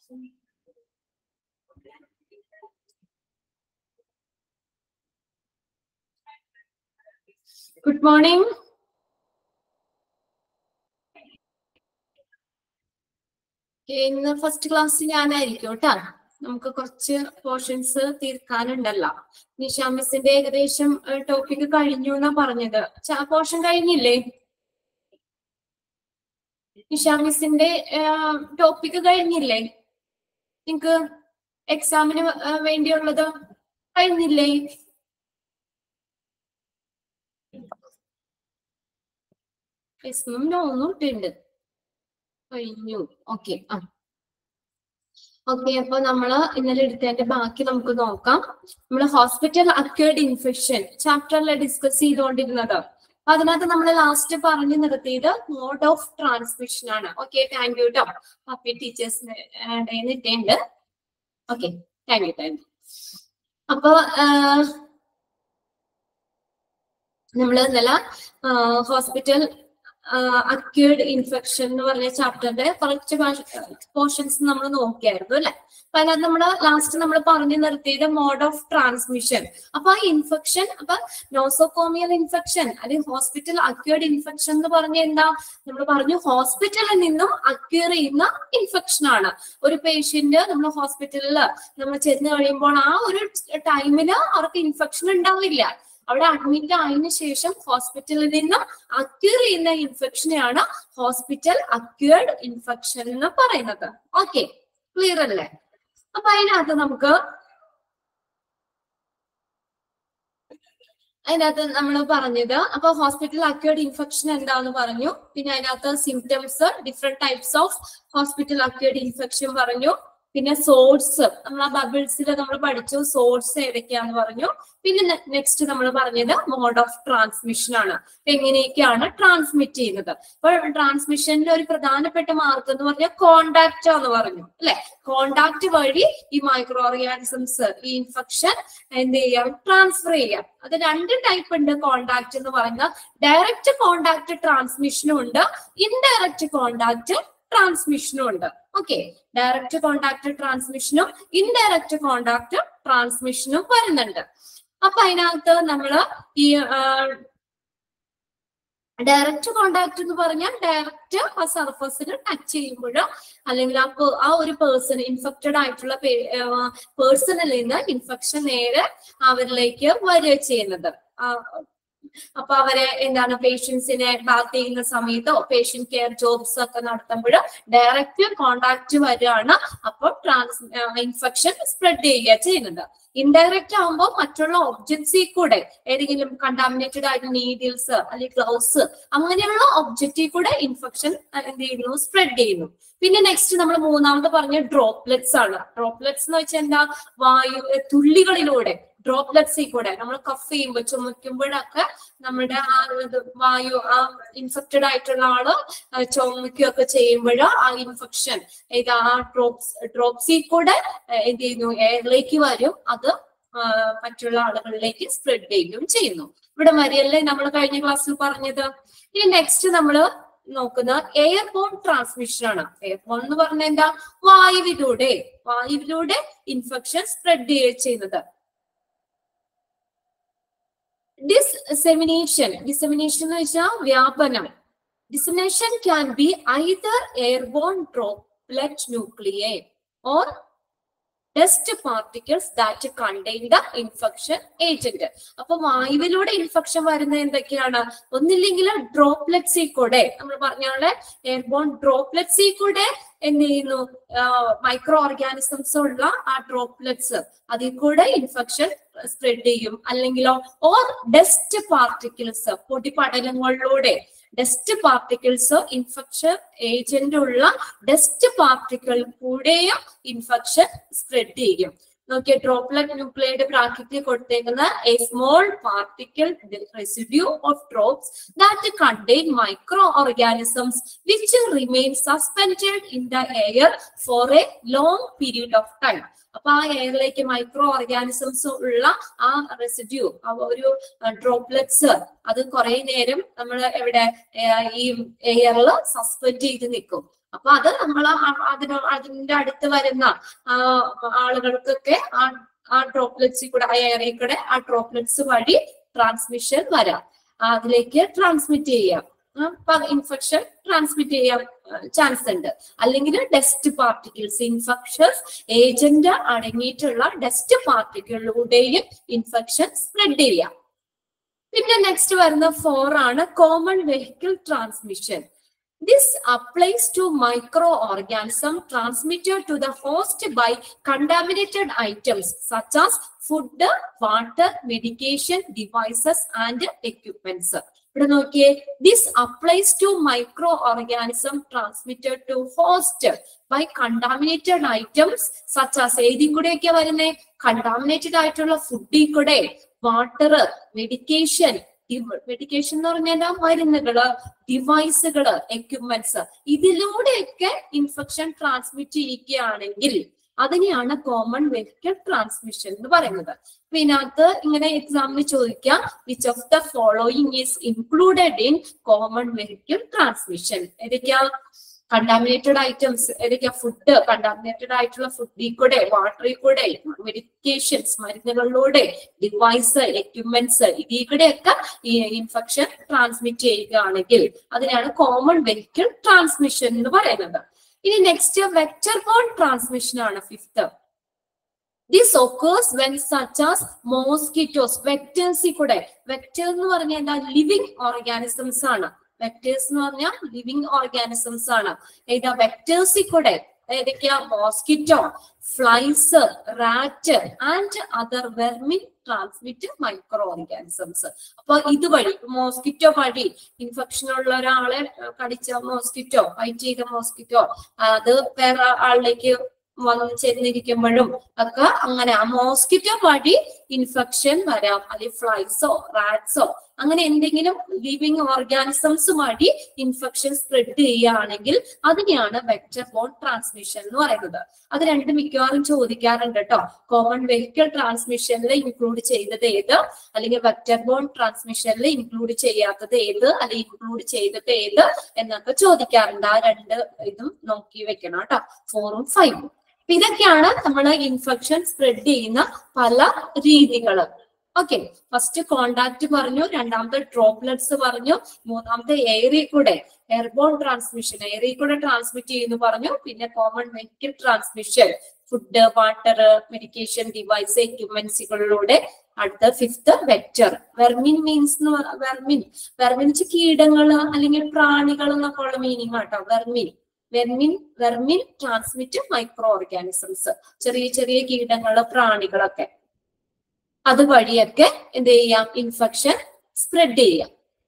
Good morning ഇന്ന് first class ഞാനായിരിക്കും കേട്ടാ നമുക്ക് കുറച്ച് പോർഷൻസ് തീർക്കാനുണ്ടല്ലോ നിഷാ മിസ്സിന്റെ ഏകദേശം ടോപ്പിക് കഴിഞ്ഞു എന്നാ പറഞ്ഞത് പോർഷൻ കഴിഞ്ഞില്ലേ നിഷാ മിസ്സിന്റെ ടോപ്പിക് കഴിഞ്ഞില്ലേ നിങ്ങക്ക് എക്സാമിന് വേണ്ടിയുള്ളത് കഴിഞ്ഞില്ലേ എസ്മും നോന്നും ഇട്ടുണ്ട് കഴിഞ്ഞു ഓക്കെ ആ ഓക്കെ അപ്പൊ നമ്മള് ഇന്നലെ എടുത്തതിന്റെ ബാക്കി നമുക്ക് നോക്കാം നമ്മൾ ഹോസ്പിറ്റൽ അക്വേർഡ് ഇൻഫെക്ഷൻ ചാപ്റ്ററിൽ ഡിസ്കസ് ചെയ്തുകൊണ്ടിരുന്നത് അപ്പൊ അതിനകത്ത് നമ്മൾ ലാസ്റ്റ് പറഞ്ഞു നിർത്തിയത് മോഡ് ഓഫ് ട്രാൻസ്മിഷൻ ആണ് ഓക്കെ താങ്ക് യു കേട്ടോ ഹാപ്പി ടീച്ചേഴ്സിന് ഇട്ടുണ്ട് okay thank you thank you അപ്പൊ നമ്മൾ ഇന്നലെ ഹോസ്പിറ്റൽ അക്യൂർഡ് ഇൻഫെക്ഷൻ എന്ന് പറഞ്ഞ ചാപ്റ്ററിന്റെ കുറച്ച് പോർഷൻസ് നമ്മൾ നോക്കിയായിരുന്നു അല്ലെ അപ്പൊ അതിനകത്ത് നമ്മൾ ലാസ്റ്റ് നമ്മൾ പറഞ്ഞു നിർത്തിയത് മോഡ് ഓഫ് ട്രാൻസ്മിഷൻ അപ്പൊ ആ ഇൻഫെക്ഷൻ അപ്പൊ നോസോകോമിയൽ ഇൻഫെക്ഷൻ അല്ലെങ്കിൽ ഹോസ്പിറ്റൽ അക്യൂർഡ് ഇൻഫെക്ഷൻ എന്ന് പറഞ്ഞ എന്താ നമ്മൾ പറഞ്ഞു ഹോസ്പിറ്റലിൽ നിന്നും അക്യൂർ ചെയ്യുന്ന ഇൻഫെക്ഷൻ ആണ് ഒരു പേഷ്യന്റ് നമ്മൾ ഹോസ്പിറ്റലിൽ നമ്മൾ ചെന്ന് കഴിയുമ്പോൾ ആ ഒരു ടൈമില് അവർക്ക് ഇൻഫെക്ഷൻ ഉണ്ടാവില്ല അവിടെ അഡ്മിറ്റ് ആയതിനു ശേഷം ഹോസ്പിറ്റലിൽ നിന്നും അക്യൂർ ചെയ്യുന്ന ഇൻഫെക്ഷനെയാണ് ഹോസ്പിറ്റൽ അക്യൂർഡ് ഇൻഫെക്ഷൻ എന്ന് പറയുന്നത് ഓക്കെ ക്ലിയർ അല്ലേ അപ്പൊ അതിനകത്ത് നമുക്ക് അതിനകത്ത് നമ്മൾ പറഞ്ഞത് അപ്പൊ ഹോസ്പിറ്റൽ അക്യൂർഡ് ഇൻഫെക്ഷൻ എന്താന്ന് പറഞ്ഞു പിന്നെ അതിനകത്ത് symptoms different types of hospital acquired infection പറഞ്ഞു പിന്നെ സോഴ്സ് നമ്മൾ ആ ബബിൾസിൽ നമ്മൾ പഠിച്ചു സോഴ്സ് ഏതൊക്കെയാന്ന് പറഞ്ഞു പിന്നെ നെക്സ്റ്റ് നമ്മൾ പറഞ്ഞത് മോഡ് ഓഫ് ട്രാൻസ്മിഷൻ ആണ് എങ്ങനെയൊക്കെയാണ് ട്രാൻസ്മിറ്റ് ചെയ്യുന്നത് അപ്പോൾ ട്രാൻസ്മിഷനിൽ ഒരു പ്രധാനപ്പെട്ട മാർഗം എന്ന് പറഞ്ഞാൽ കോണ്ടാക്ട് എന്ന് പറഞ്ഞു അല്ലെ കോണ്ടാക്ട് വഴി ഈ മൈക്രോ ഓർഗാനിസംസ് ഈ ഇൻഫെക്ഷൻ എന്ത് ചെയ്യാം ട്രാൻസ്ഫർ ചെയ്യാം അത് രണ്ട് ടൈപ്പ് ഉണ്ട് കോണ്ടാക്ട് എന്ന് പറഞ്ഞാൽ ഡയറക്റ്റ് കോണ്ടാക്ട് ട്രാൻസ്മിഷനും ഉണ്ട് ഇൻഡയറക്റ്റ് കോണ്ടാക്ട് ട്രാൻസ്മിഷനും ഉണ്ട് ഓക്കെ ഡയറക്റ്റ് കോണ്ടാക്ട് ട്രാൻസ്മിഷനും ഇൻഡയറക്റ്റ് കോണ്ടാക്ട് ട്രാൻസ്മിഷനും വരുന്നുണ്ട് അപ്പൊ അതിനകത്ത് നമ്മള് ഈ ഡയറക്റ്റ് കോണ്ടാക്ട് എന്ന് പറഞ്ഞാൽ ഡയറക്റ്റ് ആ സർഫസിൽ ടച്ച് ചെയ്യുമ്പോഴോ അല്ലെങ്കിൽ ആ ആ ഒരു പേഴ്സൺ ഇൻഫെക്റ്റഡ് ആയിട്ടുള്ള പേഴ്സണിൽ നിന്ന് ഇൻഫെക്ഷൻ നേരെ അവരിലേക്ക് വരിക ചെയ്യുന്നത് അപ്പൊ അവരെ എന്താണ് പേഷ്യൻസിനെ ബാത്ത് ചെയ്യുന്ന സമയത്തോ പേഷ്യന്റ് കെയർ ജോബ്സ് ഒക്കെ നടത്തുമ്പോൾ ഡയറക്റ്റ് കോണ്ടാക്ട് വരികയാണ് അപ്പോൾ ട്രാൻസ് ഇൻഫെക്ഷൻ സ്പ്രെഡ് ചെയ്യുക ചെയ്യുന്നത് ഇൻഡയറക്റ്റ് ആകുമ്പോൾ മറ്റുള്ള ഒബ്ജക്ട്സിൽ കൂടെ ഏതെങ്കിലും കണ്ടാമിനേറ്റഡ് ആയിട്ട് നീഡിൽസ് അല്ലെങ്കിൽ ഗ്ലൗസ് അങ്ങനെയുള്ള ഒബ്ജക്റ്റിൽ കൂടെ ഇൻഫെക്ഷൻ എന്ത് ചെയ്യുന്നു സ്പ്രെഡ് ചെയ്യുന്നു പിന്നെ നെക്സ്റ്റ് നമ്മൾ മൂന്നാമത് പറഞ്ഞ ഡ്രോപ്ലെറ്റ്സ് ആണ് ഡ്രോപ്ലെറ്റ്സ് എന്ന് വെച്ചാൽ എന്താ വായു തുള്ളികളിലൂടെ ഡ്രോപ്ലെറ്റ്സിൽ കൂടെ നമ്മൾ കഫ് ചെയ്യുമ്പോൾ ചുമയ്ക്കുമ്പോഴൊക്കെ നമ്മുടെ ആ ഇത് വായു ആ ഇൻഫെക്റ്റഡ് ആയിട്ടുള്ള ആള് ചുമയ്ക്കുകയൊക്കെ ചെയ്യുമ്പോൾ ആ ഇൻഫെക്ഷൻ ഇത് ആ ഡ്രോപ്സ് ഡ്രോപ്സിൽ കൂടെ എന്ത് ചെയ്യുന്നു എയറിലേക്ക് വരും അത് മറ്റുള്ള ആളുകളിലേക്ക് സ്പ്രെഡ് ചെയ്യുകയും ചെയ്യുന്നു ഇവിടെ വരെയല്ലേ നമ്മൾ കഴിഞ്ഞ ക്ലാസ്സിൽ പറഞ്ഞത് ഇനി നെക്സ്റ്റ് നമ്മൾ നോക്കുന്ന എയർ ബോൺ ട്രാൻസ്മിഷൻ ആണ് എയർ ബോൺ എന്ന് പറഞ്ഞാൽ എന്താ വായുവിലൂടെ വായുവിലൂടെ ഇൻഫെക്ഷൻ സ്പ്രെഡ് ചെയ്യുന്നത് ഡിസെമിനേഷൻ ഡിസെമിനേഷൻ എന്ന് വെച്ചാൽ വ്യാപനം dissemination can be either airborne droplet nuclei or dust particles that contain the infection agent അപ്പൊ വായുവിലൂടെ ഇൻഫെക്ഷൻ വരുന്ന എന്തൊക്കെയാണ് ഒന്നില്ലെങ്കിൽ ഡ്രോപ്ലെറ്റ്സിൽ കൂടെ നമ്മൾ പറഞ്ഞ എയർബോൺ ഡ്രോപ്ലെറ്റ്സിൽ കൂടെ എന്ത് ചെയ്യുന്നു മൈക്രോ ഓർഗാനിസംസ് ഉള്ള ആ ഡ്രോപ്ലെറ്റ്സ് അതിൽ കൂടെ ഇൻഫെക്ഷൻ സ്പ്രെഡ് ചെയ്യും അല്ലെങ്കിലോ ഓർ ഡസ്റ്റ് പാർട്ടിക്കിൾസ് പൊടിപടലങ്ങളിലൂടെ ഡസ്റ്റ് പാർട്ടിക്കിൾസ് ഇൻഫെക്ഷൻ ഏജന്റ് ഉള്ള ഡസ്റ്റ് പാർട്ടിക്കിൾ കൂടെയും ഇൻഫെക്ഷൻ സ്പ്രെഡ് ചെയ്യും നോക്കിയ ഡ്രോപ്ലെറ്റ് ന്യൂക്ലിയയുടെ ബ്രാക്കറ്റിൽ കൊടുത്തേക്കുന്ന a small particle residue of drops that contain micro organisms which remain suspended in the air for a long period of time അപ്പൊ ആ എയറിലേക്ക് micro organisms ഉള്ള ആ റെസിഡ്യൂ ഒരു ഡ്രോപ്ലെറ്റ്സ് അത് കുറെ നേരം നമ്മൾ എവിടെ ഈ എയറിൽ സസ്പെൻഡ് ചെയ്ത് നിൽക്കും അപ്പൊ അത് നമ്മൾ അതിന് അതിന്റെ അടുത്ത് വരുന്ന ആ, ആളുകൾക്കൊക്കെ ആ ആ ഡ്രോപ്ലെറ്റ്സിൽ കൂടെ ആ എയറിൽ കൂടെ ആ ഡ്രോപ്ലെറ്റ്സ് വഴി ട്രാൻസ്മിഷൻ വരാം അതിലേക്ക് ട്രാൻസ്മിറ്റ് ചെയ്യാം ഇൻഫെക്ഷൻ ട്രാൻസ്മിറ്റ് ചെയ്യാൻ ചാൻസ് ഉണ്ട് അല്ലെങ്കിൽ ഡസ്റ്റ് പാർട്ടിക്കിൾസ് ഇൻഫെക്ഷൻസ് ഏജന്റ് അടങ്ങിയിട്ടുള്ള ഡസ്റ്റ് പാർട്ടിക്കിളിലൂടെയും ഇൻഫെക്ഷൻ സ്പ്രെഡ് ചെയ്യാം പിന്നെ നെക്സ്റ്റ് വരുന്ന ഫോർ ആണ് common vehicle transmission This applies to microorganism transmitted to the host by contaminated items such as food, water, medication, devices and equipments. ഇവിടെ നോക്കിയേ this applies to micro organism transmitted to host by contaminated items such as ഏതിൽ കൂടെയൊക്കെ വരുന്നേ contaminated ആയിട്ടുള്ള ഫുഡിൽ കൂടെ water medication medication എന്ന് പറഞ്ഞാൽ മരുന്നുകള് ഡിവൈസുകള് എക്യുപ്മെന്റ്സ് ഇതിലൂടെയൊക്കെ ഇൻഫെക്ഷൻ ട്രാൻസ്മിറ്റ് ചെയ്യുകയാണെങ്കിൽ അതിനെയാണ് കോമൺ വെഹിക്കിൾ ട്രാൻസ്മിഷൻ എന്ന് പറയുന്നത് അപ്പൊ ഇതിനകത്ത് ഇങ്ങനെ എക്സാമിന് ചോദിക്കാം which of the following is included in common vehicle transmission ഏതൊക്കെയാ കണ്ടാമിനേറ്റഡ് ഐറ്റംസ് ഏതൊക്കെയാ ഫുഡ് കണ്ടാമിനേറ്റഡ് ആയിട്ടുള്ള ഫുഡിൽ കൂടെ വാട്ടറിൽ കൂടെ മെഡിക്കേഷൻസ് മരുന്നുകളിലൂടെ ഡിവൈസ് എക്യുപ്മെന്റ്സ് ഇതിൽ കൂടെയൊക്കെ ഈ ഇൻഫെക്ഷൻ ട്രാൻസ്മിറ്റ് ചെയ്യുകയാണെങ്കിൽ അതിനാണ് കോമൺ വെഹിക്കിൾ ട്രാൻസ്മിഷൻ എന്ന് പറയുന്നത് ഇനി നെക്സ്റ്റ് വെക്ടർ ബോൺ ട്രാൻസ്മിഷൻ ആണ് fifth this occurs when such as mosquitoes വെക്ടേഴ്സിൽ കൂടെ വെക്ടർ എന്ന് പറഞ്ഞാൽ എന്താ ലിവിങ് ഓർഗാനിസംസ് ആണ് വെക്ടേഴ്സ് എന്ന് പറഞ്ഞാൽ ലിവിങ് ഓർഗാനിസംസ് ആണ് ഏതാ വെക്ടേഴ്സിൽ കൂടെ ഏതൊക്കെയാ mosquito flies rat and other vermin transmit micro organisms അപ്പൊ ഇതുവഴി മോസ്കിറ്റോ വഴി ഇൻഫെക്ഷൻ ഉള്ള ഒരാളെ ഏഹ്, കടിച്ച മോസ്കിറ്റോ ഫൈറ്റ് ചെയ്ത മോസ്കിറ്റോ അത് വേറെ ആളിലേക്ക് വന്ന് ചെന്നിരിക്കുമ്പോഴും ഒക്കെ അങ്ങനെ ആ മോസ്കിറ്റോ വഴി ഇൻഫെക്ഷൻ വരാം അല്ലെങ്കിൽ ഫ്ലൈസോ റാറ്റ്സോ അങ്ങനെ എന്തെങ്കിലും ലിവിങ് ഓർഗാനിസംസ് വഴി ഇൻഫെക്ഷൻ സ്പ്രെഡ് ചെയ്യുകയാണെങ്കിൽ അതിനെയാണ് വെക്ടർ ബോൺ ട്രാൻസ്മിഷൻ എന്ന് പറയുന്നത് അത് രണ്ടും മിക്കവാറും ചോദിക്കാറുണ്ട് കേട്ടോ കോമൺ വെഹിക്കിൾ ട്രാൻസ്മിഷനിൽ ഇൻക്ലൂഡ് ചെയ്തത് ഏത് അല്ലെങ്കിൽ വെക്ടർ ബോൺ ട്രാൻസ്മിഷനിൽ ഇൻക്ലൂഡ് ചെയ്യാത്തത് ഏത് അല്ലെങ്കിൽ ഇൻക്ലൂഡ് ചെയ്തത് ഏത് എന്നൊക്കെ ചോദിക്കാറുണ്ട് ആ രണ്ട് ഇതും നോക്കി വെക്കണം കേട്ടോ ഫോറും ഫൈവും അപ്പൊ ഇതൊക്കെയാണ് നമ്മൾ ഇൻഫെക്ഷൻ സ്പ്രെഡ് ചെയ്യുന്ന പല രീതികള് ഓക്കെ ഫസ്റ്റ് കോണ്ടാക്ട് പറഞ്ഞു രണ്ടാമത്തെ ഡ്രോപ്ലെറ്റ്സ് പറഞ്ഞു മൂന്നാമത്തെ എയറിൽ കൂടെ എയർബോൺ ട്രാൻസ്മിഷൻ എയറിൽ കൂടെ ട്രാൻസ്മിറ്റ് ചെയ്യുന്നു പറഞ്ഞു പിന്നെ common vehicle transmission food water medication device എക്യുപ്മെന്റ്സുകളിലൂടെ അടുത്ത fifth vector vermin means vermin vermin വെച്ച് കീടങ്ങള് അല്ലെങ്കിൽ പ്രാണികൾ എന്നൊക്കെ ഉള്ള മീനിങ് ആട്ടോ vermin vermin vermin transmit micro organisms ചെറിയ ചെറിയ കീടങ്ങള് പ്രാണികളൊക്കെ അതുവഴിയൊക്കെ എന്ത് ചെയ്യാം ഇൻഫെക്ഷൻ സ്പ്രെഡ് ചെയ്യാം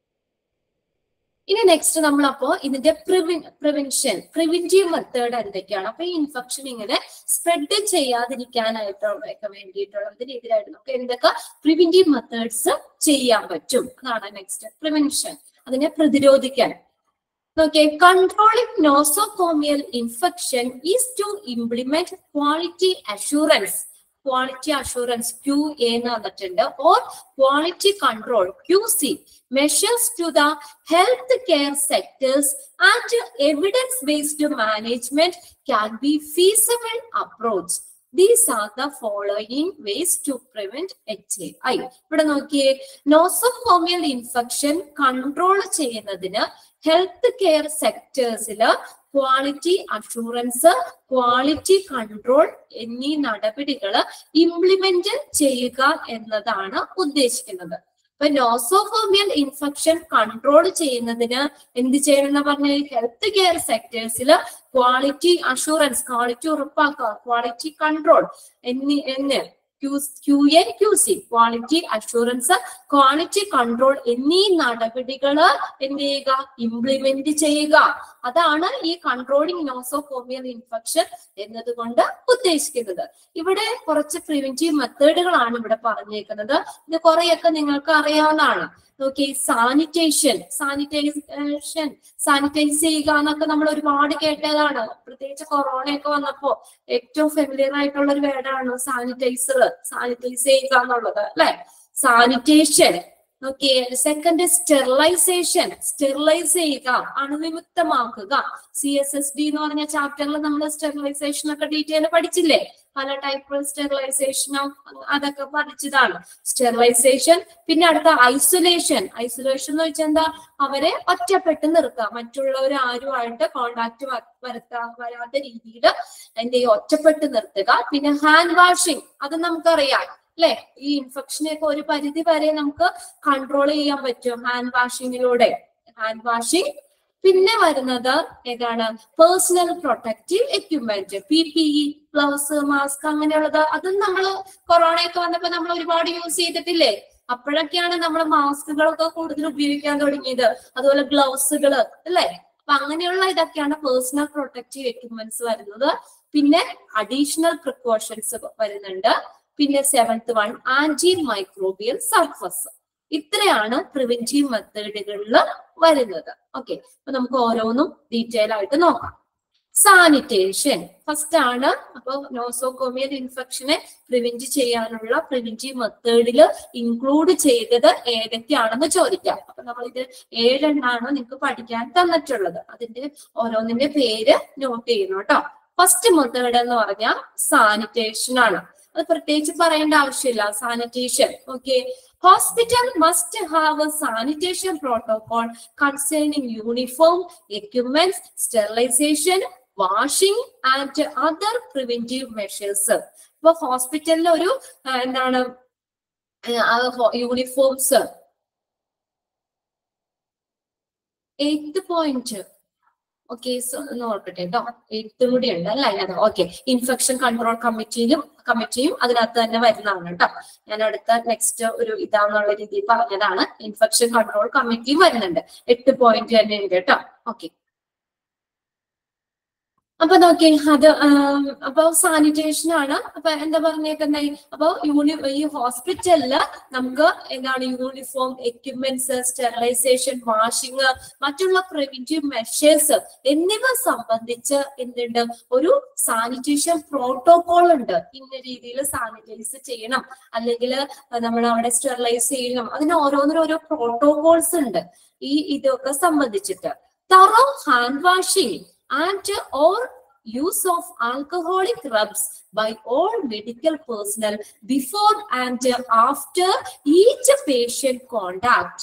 ഇനി നെക്സ്റ്റ് നമ്മൾ അപ്പോ ഇതിന്റെ പ്രിവെൻഷൻ പ്രിവെന്റീവ് മെത്തേഡ് എന്തൊക്കെയാണ് അപ്പൊ ഈ ഇൻഫെക്ഷൻ ഇങ്ങനെ സ്പ്രെഡ് ചെയ്യാതിരിക്കാനായിട്ടൊക്കെ വേണ്ടിയിട്ടുള്ള ഇതിനെതിരായിട്ട് നമുക്ക് എന്തൊക്കെ പ്രിവെന്റീവ് മെത്തേഡ്സ് ചെയ്യാൻ പറ്റും അതാണ് നെക്സ്റ്റ് പ്രിവെൻഷൻ അതിനെ പ്രതിരോധിക്കാൻ നോക്കിയേ controlling nosocomial infection is to implement quality assurance quality assurance Q A എന്ന് വന്നിട്ടുണ്ട് or quality control Q C measures to the health care sectors and evidence based management can be feasible approach these are the following ways to prevent H A I ഇവിടെ നോക്കിയേ nosocomial infection control ചെയ്യുന്നതിന് health care സെക്ടേഴ്സിൽ quality assurance quality control എന്നീ നടപടികൾ implement ചെയ്യുക എന്നതാണ് ഉദ്ദേശിക്കുന്നത് ഇപ്പൊ നോസോഫോമിയൽ ഇൻഫെക്ഷൻ കൺട്രോൾ ചെയ്യുന്നതിന് എന്ത് ചെയ്യണം എന്ന് പറഞ്ഞാൽ ഹെൽത്ത് കെയർ സെക്ടേഴ്സിൽ ക്വാളിറ്റി അഷൂറൻസ് ക്വാളിറ്റി ഉറപ്പാക്കുക ക്വാളിറ്റി കൺട്രോൾ എന്നീ എന്ന് Q A Q C quality assurance quality control എന്നീ നടപടികള് എന്ത് ചെയ്യുക ഇംപ്ലിമെന്റ് ചെയ്യുക അതാണ് ഈ കൺട്രോളിംഗ് നോസോഫോമിയൽ ഇൻഫെക്ഷൻ എന്നതുകൊണ്ട് ഉദ്ദേശിക്കുന്നത് ഇവിടെ കുറച്ച് പ്രിവെന്റീവ് മെത്തേഡുകളാണ് ഇവിടെ പറഞ്ഞേക്കുന്നത് ഇത് കുറെയൊക്കെ നിങ്ങൾക്ക് അറിയാവുന്നതാണ് നോക്കി സാനിറ്റേഷൻ സാനിറ്റൈസേഷൻ സാനിറ്റൈസ് ചെയ്യുക എന്നൊക്കെ നമ്മൾ ഒരുപാട് കേട്ടതാണ് പ്രത്യേകിച്ച് കൊറോണയൊക്കെ വന്നപ്പോ ഏറ്റവും ഫെമിലിയർ ആയിട്ടുള്ള ഒരു വേർഡാണ് സാനിറ്റൈസർ സാനിറ്റൈസ് ചെയ്യുക എന്നുള്ളത് അല്ലെ sanitation okay second sterilization sterilize ചെയ്യുക അണുവിമുക്തമാക്കുക സി എസ് എസ് ഡി എന്ന് പറഞ്ഞ ചാപ്റ്ററിൽ നമ്മൾ സ്റ്റെറിലൈസേഷൻ ഒക്കെ ഡീറ്റെയിൽ പഠിച്ചില്ലേ പല ടൈപ്പ് സ്റ്റെറിലൈസേഷനും അതൊക്കെ പഠിച്ചതാണ് സ്റ്റെറിലൈസേഷൻ പിന്നെ അടുത്ത ഐസൊലേഷൻ ഐസൊലേഷൻ എന്ന് വെച്ചാൽ എന്താ അവരെ ഒറ്റപ്പെട്ട് നിർത്തുക മറ്റുള്ളവർ ആരുമായിട്ട് കോണ്ടാക്ട് വരുത്താൻ വരാത്ത രീതിയിൽ എന്ത് ചെയ്യും ഒറ്റപ്പെട്ട് നിർത്തുക പിന്നെ ഹാൻഡ് വാഷിംഗ് അത് നമുക്കറിയാം അല്ലെ ഈ ഇൻഫെക്ഷനെയൊക്കെ ഒരു പരിധി വരെ നമുക്ക് കൺട്രോൾ ചെയ്യാൻ പറ്റും ഹാൻഡ് വാഷിങ്ങിലൂടെ ഹാൻഡ് വാഷിംഗ് പിന്നെ വരുന്നത് ഏതാണ് personal protective equipment P P E gloves mask അങ്ങനെയുള്ളത് അതും നമ്മൾ കൊറോണയൊക്കെ വന്നപ്പോ നമ്മൾ ഒരുപാട് യൂസ് ചെയ്തിട്ടില്ലേ അപ്പോഴൊക്കെയാണ് നമ്മൾ മാസ്കുകളൊക്കെ കൂടുതൽ ഉപയോഗിക്കാൻ തുടങ്ങിയത് അതുപോലെ ഗ്ലൗസുകൾ അല്ലേ അപ്പൊ അങ്ങനെയുള്ള ഇതൊക്കെയാണ് പേഴ്സണൽ പ്രൊട്ടക്റ്റീവ് എക്യുപ്മെന്റ്സ് വരുന്നത് പിന്നെ അഡീഷണൽ പ്രിക്കോഷൻസ് വരുന്നുണ്ട് പിന്നെ seventh one anti microbial surface ഇത്രയാണ് പ്രിവെന്റീവ് മെത്തേഡുകളിൽ വരുന്നത് ഓക്കെ അപ്പൊ നമുക്ക് ഓരോന്നും ഡീറ്റെയിൽ ആയിട്ട് നോക്കാം സാനിറ്റേഷൻ ഫസ്റ്റ് ആണ് അപ്പൊ നോസോകോമിയൽ ഇൻഫെക്ഷനെ പ്രിവെന്റ് ചെയ്യാനുള്ള പ്രിവെന്റീവ് മെത്തേഡിൽ ഇൻക്ലൂഡ് ചെയ്തത് ഏതൊക്കെയാണെന്ന് ചോദിക്കാം അപ്പൊ നമ്മൾ ഇത് ഏഴെണ്ണാണ് നിങ്ങൾക്ക് പഠിക്കാൻ തന്നിട്ടുള്ളത് അതിന്റെ ഓരോന്നിന്റെ പേര് നോട്ട് ചെയ്യണം കേട്ടോ ഫസ്റ്റ് മെത്തേഡ് എന്ന് പറഞ്ഞാൽ സാനിറ്റേഷൻ ആണ് അത് പ്രത്യേകിച്ച് പറയേണ്ട ആവശ്യമില്ല sanitation okay hospital must have a sanitation protocol concerning uniform equipments sterilization washing and other preventive measures ഇപ്പൊ ഹോസ്പിറ്റലിൽ ഒരു ആ, എന്താണ് യൂണിഫോംസ് എയ്ത്ത് പോയിന്റ് ഓക്കെ നോക്കട്ടെ കേട്ടോ എയ്ത്തും കൂടി ഉണ്ട് അല്ല അതിനകത്ത് ഓക്കെ ഇൻഫെക്ഷൻ കൺട്രോൾ കമ്മിറ്റിയിലും കമ്മിറ്റിയും അതിനകത്ത് തന്നെ വരുന്നതാണ് കേട്ടോ ഞാൻ അടുത്ത നെക്സ്റ്റ് ഒരു ഇതാന്നുള്ള രീതിയിൽ പറഞ്ഞതാണ് ഇൻഫെക്ഷൻ കൺട്രോൾ കമ്മിറ്റിയും വരുന്നുണ്ട് എട്ട് പോയിന്റ് തന്നെ ഉണ്ട് കേട്ടോ ഓക്കെ അപ്പൊ നോക്കി അത് ആം, അപ്പൊ സാനിറ്റേഷൻ ആണ് അപ്പൊ എന്താ പറഞ്ഞേക്കുന്നത് അപ്പൊ യൂണി ഈ ഹോസ്പിറ്റലില് നമുക്ക് എന്താണ് യൂണിഫോം എക്യുപ്മെന്റ്സ് സ്റ്റെറിലൈസേഷൻ വാഷിംഗ് മറ്റുള്ള പ്രിവെന്റീവ് മെഷേഴ്സ് എന്നിവ സംബന്ധിച്ച് എന്തുണ്ട് ഒരു സാനിറ്റേഷൻ പ്രോട്ടോകോൾ ഉണ്ട് ഇന്ന രീതിയിൽ സാനിറ്റൈസ് ചെയ്യണം അല്ലെങ്കിൽ നമ്മൾ അവിടെ സ്റ്റെറിലൈസ് ചെയ്യണം അതിന് ഓരോന്നിനും ഓരോ പ്രോട്ടോകോൾസ് ഉണ്ട് ഈ ഇതൊക്കെ സംബന്ധിച്ചിട്ട് thorough hand washing and or use of alcoholic rubs by all medical personnel before and after each patient contact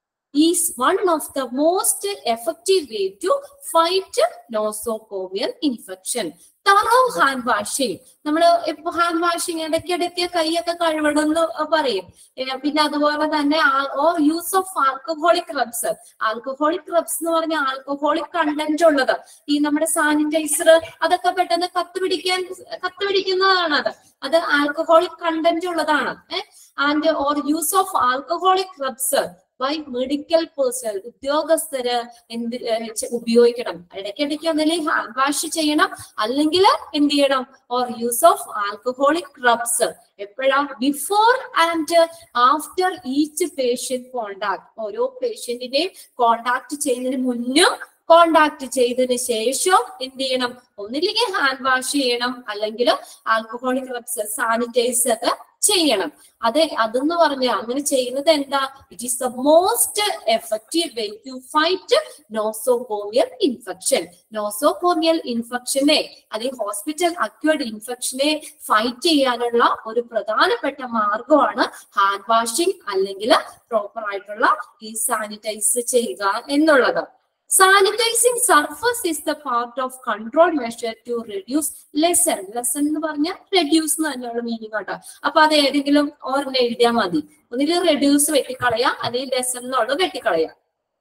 is one of the most effective way to fight nosocomial infection. Thorough hand washing നമ്മൾ ഇപ്പൊ hand washing ഇടയ്ക്കിടയ്ക്ക് കൈയൊക്കെ കഴുകണം എന്ന് പറയും ഏ, പിന്നെ അതുപോലെ തന്നെ or use of alcoholic rubs alcoholic rubs എന്ന് പറഞ്ഞാൽ ആൽക്കഹോളിക് കണ്ടന്റ് ഉള്ളത് ഈ നമ്മുടെ സാനിറ്റൈസർ അതൊക്കെ പെട്ടെന്ന് കത്ത് പിടിക്കാൻ കത്ത് പിടിക്കുന്നതാണ് അത് അത് ആൽക്കഹോളിക് കണ്ടന്റ് ഉള്ളതാണ് and or use of alcoholic rubs by medical personnel ഉദ്യോഗസ്ഥര് എന്ത് ഏ, ചെ- ഉപയോഗിക്കണം ഇടയ്ക്കിടയ്ക്ക് ഒന്നില്ലെങ്കിൽ ഹാൻഡ് വാഷ് ചെയ്യണം അല്ലെങ്കിൽ എന്ത് ചെയ്യണം or use of alcoholic rubs എപ്പോഴാ before and after each patient contact ഓരോ പേഷ്യന്റിനെയും കോണ്ടാക്ട് ചെയ്യുന്നതിന് മുന്നും കോണ്ടാക്ട് ചെയ്തതിന് ശേഷം എന്ത് ചെയ്യണം ഒന്നില്ലെങ്കിൽ ഹാൻഡ് വാഷ് ചെയ്യണം അല്ലെങ്കിൽ ആൽക്കഹോളിക് റബ്സ് സാനിറ്റൈസ് ഒക്കെ ചെയ്യണം അതെ അതെന്ന് പറഞ്ഞാൽ അങ്ങനെ ചെയ്യുന്നത് എന്താ it is the most effective way to fight nosocomial infection nosocomial ഇൻഫെക്ഷനെ അല്ലെങ്കിൽ ഹോസ്പിറ്റൽ അക്വേർഡ് ഇൻഫെക്ഷനെ ഫൈറ്റ് ചെയ്യാനുള്ള ഒരു പ്രധാനപ്പെട്ട മാർഗമാണ് ഹാൻഡ് വാഷിംഗ് അല്ലെങ്കിൽ പ്രോപ്പർ ആയിട്ടുള്ള ഈ സാനിറ്റൈസ് ചെയ്യുക എന്നുള്ളത് sanitizing surface is the part of control measure to reduce lessen lessen എന്ന് പറഞ്ഞാൽ റെഡ്യൂസ് എന്ന് തന്നെയുള്ള മീനിങ് കേട്ടോ അപ്പൊ അത് ഏതെങ്കിലും ഓർമ്മ എഴുതിയാൽ മതി ഒന്നിൽ റെഡ്യൂസ് വെട്ടിക്കളയാം അല്ലെങ്കിൽ ലെസൺ എന്നുള്ളത് വെട്ടിക്കളയാം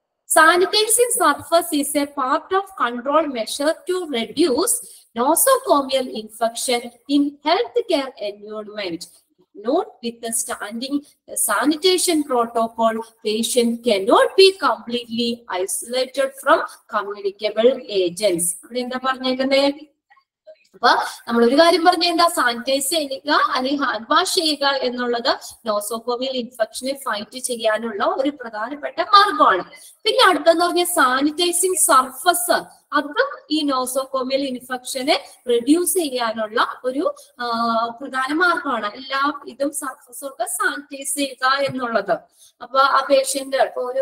Sanitizing surface is a part of control measure to reduce nosocomial infection in healthcare environment. Note with the standing sanitation protocol, patient cannot be completely isolated from communicable agents. അവിടെ എന്താ പറഞ്ഞേക്കുന്നത് അപ്പൊ നമ്മൾ ഒരു കാര്യം പറഞ്ഞ എന്താ സാനിറ്റൈസ് ചെയ്യുക അല്ലെങ്കിൽ ഹാൻഡ് വാഷ് ചെയ്യുക എന്നുള്ളത് നോസോകോമിയൽ ഇൻഫെക്ഷനെ ഫൈറ്റ് ചെയ്യാനുള്ള ഒരു പ്രധാനപ്പെട്ട മാർഗമാണ് പിന്നെ അടുത്തെന്ന് പറഞ്ഞ സാനിറ്റൈസിങ് സർഫസ് അതും ഈ നോസോകോമിയൽ ഇൻഫെക്ഷനെ റെഡ്യൂസ് ചെയ്യാനുള്ള ഒരു ആ, പ്രധാന മാർഗമാണ് എല്ലാ ഇതും സർഫസ് ഒക്കെ സാനിറ്റൈസ് ചെയ്യുക എന്നുള്ളത് അപ്പൊ ആ പേഷ്യന്റ് ഇപ്പൊ ഒരു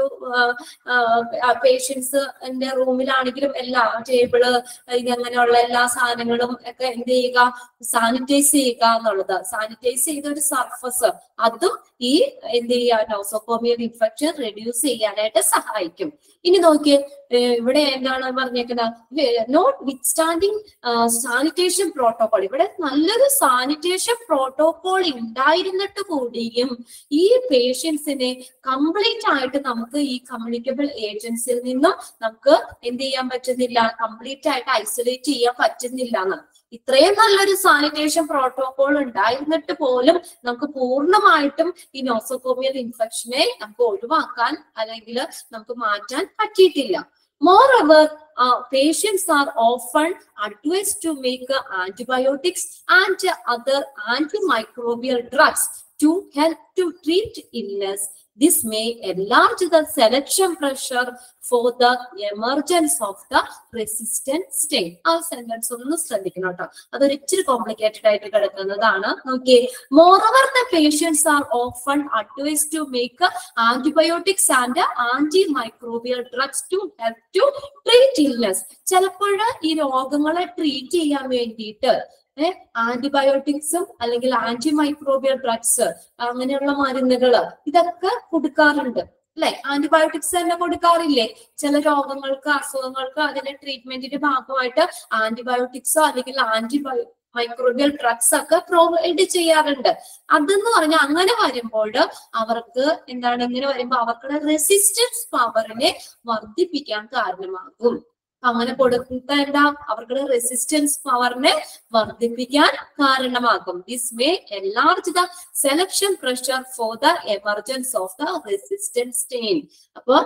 പേഷ്യൻസ് എന്റെ റൂമിലാണെങ്കിലും എല്ലാ ടേബിള് ഇങ്ങനെയുള്ള എല്ലാ സാധനങ്ങളും ഒക്കെ എന്ത് ചെയ്യുക സാനിറ്റൈസ് ചെയ്യുക എന്നുള്ളത് സാനിറ്റൈസ് ചെയ്ത ഒരു സർഫസ് അതും ഈ എന്ത് ചെയ്യുക നോസോകോമിയൽ ഇൻഫെക്ഷൻ റെഡ്യൂസ് ചെയ്യാനായിട്ട് സഹായിക്കും ഇനി നോക്കിയേ ഏർ ഇവിടെ എന്താണ് പറഞ്ഞേക്കുന്നത് notwithstanding sanitation protocol ഇവിടെ നല്ലൊരു സാനിറ്റേഷൻ പ്രോട്ടോകോൾ ഉണ്ടായിരുന്നിട്ട് കൂടിയും ഈ പേഷ്യൻസിനെ കംപ്ലീറ്റ് ആയിട്ട് നമുക്ക് ഈ കമ്മ്യൂണിക്കബിൾ ഏജൻസിൽ നിന്നും നമുക്ക് എന്ത് ചെയ്യാൻ പറ്റുന്നില്ല കംപ്ലീറ്റ് ആയിട്ട് ഐസൊലേറ്റ് ചെയ്യാൻ പറ്റുന്നില്ല എന്ന് ഇത്രയും നല്ലൊരു സാനിറ്റേഷൻ പ്രോട്ടോകോൾ ഉണ്ടായിരുന്നിട്ട് പോലും നമുക്ക് പൂർണ്ണമായിട്ടും ഈ നോസോകോമിയൽ ഇൻഫെക്ഷനെ നമുക്ക് ഒഴിവാക്കാൻ അല്ലെങ്കിൽ നമുക്ക് മാറ്റാൻ പറ്റിയിട്ടില്ല Moreover, uh, patients are often advised to make uh, antibiotics and other antimicrobial drugs to help to treat illness. This may enlarge the selection pressure for the emergence of the resistant strain. ആ sentence ഒന്ന് ശ്രദ്ധിക്കണം കേട്ടോ അതൊരു ഇച്ചിരി complicated ആയിട്ട് കിടക്കുന്നതാണ് നോക്കിയേ moreover the patients are often advise to make antibiotics and anti microbial drugs to help to treat illness ചിലപ്പോൾ ഈ രോഗങ്ങളെ ട്രീറ്റ് ചെയ്യാൻ വേണ്ടിയിട്ട് ഏഹ് ആന്റിബയോട്ടിക്സും അല്ലെങ്കിൽ ആന്റി മൈക്രോബിയൽ ഡ്രഗ്സ് അങ്ങനെയുള്ള മരുന്നുകള് ഇതൊക്കെ കൊടുക്കാറുണ്ട് അല്ലെ ആന്റിബയോട്ടിക്സ് തന്നെ കൊടുക്കാറില്ലേ ചില രോഗങ്ങൾക്ക് അസുഖങ്ങൾക്ക് അതിന്റെ ട്രീറ്റ്മെന്റിന്റെ ഭാഗമായിട്ട് ആന്റിബയോട്ടിക്സോ അല്ലെങ്കിൽ ആന്റിബയോ മൈക്രോബിയൽ ഡ്രഗ്സ് ഒക്കെ പ്രൊവൈഡ് ചെയ്യാറുണ്ട് അതെന്ന് പറഞ്ഞാൽ അങ്ങനെ വരുമ്പോൾ അവർക്ക് എന്താണ് ഇങ്ങനെ വരുമ്പോൾ അവർക്കുടെ റെസിസ്റ്റൻസ് പവറിനെ വർദ്ധിപ്പിക്കാൻ കാരണമാകും അപ്പൊ അങ്ങനെ കൊടുത്ത എന്താ അവരുടെ റെസിസ്റ്റൻസ് പവറിനെ വർദ്ധിപ്പിക്കാൻ കാരണമാകും this may enlarge the selection pressure for the emergence of the resistance stain അപ്പൊ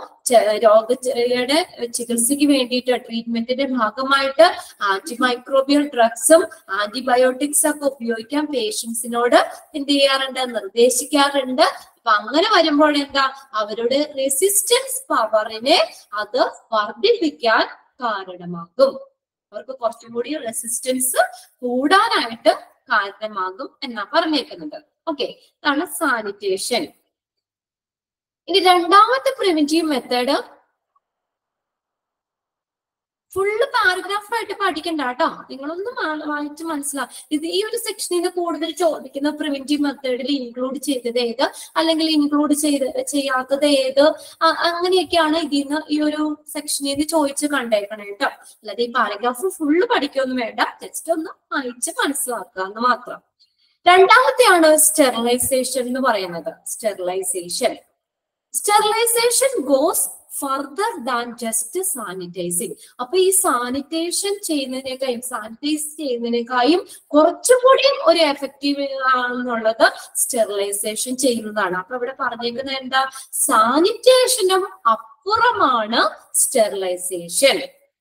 രോഗയുടെ ചികിത്സയ്ക്ക് വേണ്ടിയിട്ട് ട്രീറ്റ്മെന്റിന്റെ ഭാഗമായിട്ട് ആന്റി മൈക്രോബിയൽ ഡ്രഗ്സും ആന്റിബയോട്ടിക്സ് ഒക്കെ ഉപയോഗിക്കാൻ പേഷ്യൻസിനോട് എന്ത് ചെയ്യാറുണ്ട് നിർദ്ദേശിക്കാറുണ്ട് അപ്പൊ അങ്ങനെ വരുമ്പോൾ എന്താ അവരുടെ റെസിസ്റ്റൻസ് പവറിനെ അത് വർദ്ധിപ്പിക്കാൻ കാരണമാകും അവർക്ക് കുറച്ചും കൂടി റെസിസ്റ്റൻസ് കൂടാനായിട്ട് കാരണമാകും എന്നാ പറഞ്ഞേക്കുന്നത് ഓക്കെ ഇതാണ് സാനിറ്റേഷൻ ഇനി രണ്ടാമത്തെ പ്രിമിറ്റീവ് മെത്തേഡ് ഫുള്ള് പാരഗ്രാഫ് ആയിട്ട് പഠിക്കണ്ട കേട്ടോ നിങ്ങളൊന്നും മാ- വായിച്ച് മനസ്സിലാവും ഇത് ഈ ഒരു സെക്ഷനിൽ നിന്ന് കൂടുതൽ ചോദിക്കുന്ന പ്രിമിറ്റീവ് മെത്തേഡിൽ ഇൻക്ലൂഡ് ചെയ്തത് ഏത് അല്ലെങ്കിൽ ഇൻക്ലൂഡ് ചെയ്ത് ചെയ്യാത്തത് ഏത് അ- അങ്ങനെയൊക്കെയാണ് ഇതിൽ നിന്ന് ഈ ഒരു സെക്ഷനിൽ നിന്ന് ചോദിച്ച് കണ്ടേക്കണേ കേട്ടോ അല്ലാതെ ഈ പാരഗ്രാഫ് ഫുള്ള് പഠിക്കൊന്നും വേണ്ട ജസ്റ്റ് ഒന്ന് വായിച്ച് മനസ്സിലാക്കുക എന്ന് മാത്രം രണ്ടാമത്തെയാണ് സ്റ്റെറിലൈസേഷൻ എന്ന് പറയുന്നത് sterilization sterilization goes further than just sanitizing അപ്പൊ ഈ സാനിറ്റേഷൻ ചെയ്യുന്നതിനേക്കാളും സാനിറ്റൈസ് ചെയ്യുന്നതിനേക്കാളും കുറച്ചുകൂടി ഒരു എഫക്റ്റീവ് ആണെന്നുള്ളത് സ്റ്റെറിലൈസേഷൻ ചെയ്യുന്നതാണ് അപ്പൊ ഇവിടെ പറഞ്ഞേക്കുന്നത് എന്താ സാനിറ്റേഷനും അപ്പുറമാണ് സ്റ്റെറിലൈസേഷൻ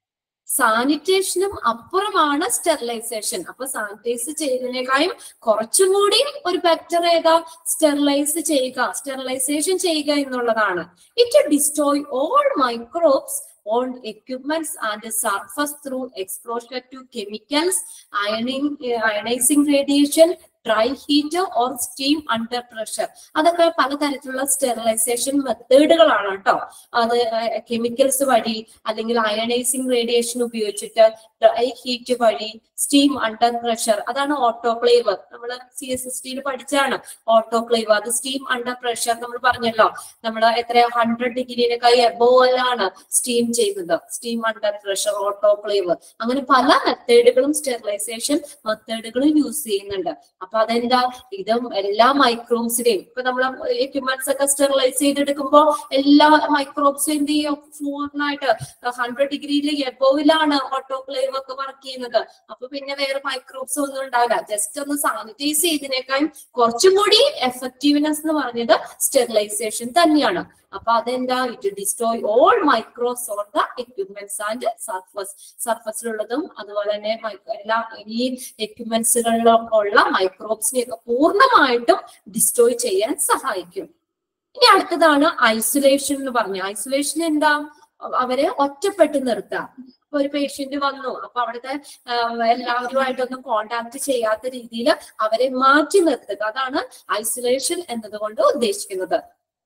സാനിറ്റേഷനും അപ്പുറമാണ് സ്റ്റെറിലൈസേഷൻ അപ്പൊ സാനിറ്റൈസ് ചെയ്യുന്നതിനേക്കാളും കുറച്ചും കൂടി ഒരു ബെറ്റർ ഏതാ സ്റ്റെറിലൈസ് ചെയ്യുക സ്റ്റെറിലൈസേഷൻ ചെയ്യുക എന്നുള്ളതാണ് it destroy all microbes on equipments and the surface through exposure to chemicals, ironing, uh, ionizing radiation, dry heat or steam under pressure അതൊക്കെ പലതരത്തിലുള്ള സ്റ്റെറിലൈസേഷൻ മെത്തേഡുകളാണ് കേട്ടോ അത് കെമിക്കൽസ് വഴി അല്ലെങ്കിൽ അയണൈസിങ് റേഡിയേഷൻ ഉപയോഗിച്ചിട്ട് ഡ്രൈ ഹീറ്റ് വഴി സ്റ്റീം അണ്ടർ പ്രഷർ അതാണ് ഓട്ടോക്ലേവ് നമ്മൾ സി എസ് എസ് ടിയിൽ പഠിച്ചാണ് ഓട്ടോക്ലേവ് അത് സ്റ്റീം അണ്ടർ പ്രഷർ നമ്മൾ പറഞ്ഞല്ലോ നമ്മൾ എത്ര ഹൺഡ്രഡ് ഡിഗ്രിയിലൊക്കെ എബോലാണ് സ്റ്റീം ചെയ്യുന്നത് സ്റ്റീം അണ്ടർ പ്രഷർ ഓട്ടോക്ലേവ് അങ്ങനെ പല മെത്തേഡുകളും സ്റ്റെറിലൈസേഷൻ മെത്തേഡുകളും യൂസ് ചെയ്യുന്നുണ്ട് അപ്പൊ അതെന്താ ഇതും എല്ലാ മൈക്രോബ്സിനെയും ഇപ്പൊ നമ്മൾ എക്യുപ്മെന്റ്സ് ഒക്കെ സ്റ്റെറിലൈസ് ചെയ്തെടുക്കുമ്പോൾ എല്ലാ മൈക്രോബ്സും എന്ത് ചെയ്യും പൂർണ്ണമായിട്ട് ഹൺഡ്രഡ് ഡിഗ്രിയിൽ എബോവിലാണ് ഓട്ടോക്ലേവ് ഒക്കെ വർക്ക് ചെയ്യുന്നത് അപ്പൊ പിന്നെ വേറെ മൈക്രോബ്സ് ഒന്നും ഉണ്ടാവില്ല ജസ്റ്റ് ഒന്ന് സാനിറ്റൈസ് ചെയ്തതിനേക്കാളും കുറച്ചും കൂടി എഫക്റ്റീവ്നെസ് എന്ന് പറഞ്ഞത് സ്റ്റെറിലൈസേഷൻ തന്നെയാണ് അപ്പൊ അതെന്താ it destroy all micros on the equipments and surface സർഫസിലുള്ളതും അതുപോലെ തന്നെ മൈക്രോ- എല്ലാ ഈ എക്യുപ്മെന്റ്സുകളിലും ഉള്ള മൈക്രോബ്സിനെ ഒക്കെ പൂർണ്ണമായിട്ടും ഡിസ്ട്രോയ് ചെയ്യാൻ സഹായിക്കും ഇനി അടുത്തതാണ് ഐസൊലേഷൻ എന്ന് പറഞ്ഞു ഐസൊലേഷൻ എന്താ അവരെ ഒറ്റപ്പെട്ട് നിർത്തുക ഒരു പേഷ്യന്റ് വന്നു അപ്പൊ അവിടുത്തെ ആഹ് എല്ലാവരുമായിട്ടൊന്നും കോണ്ടാക്ട് ചെയ്യാത്ത രീതിയിൽ അവരെ മാറ്റി നിർത്തുക അതാണ് ഐസൊലേഷൻ എന്നതുകൊണ്ട് ഉദ്ദേശിക്കുന്നത്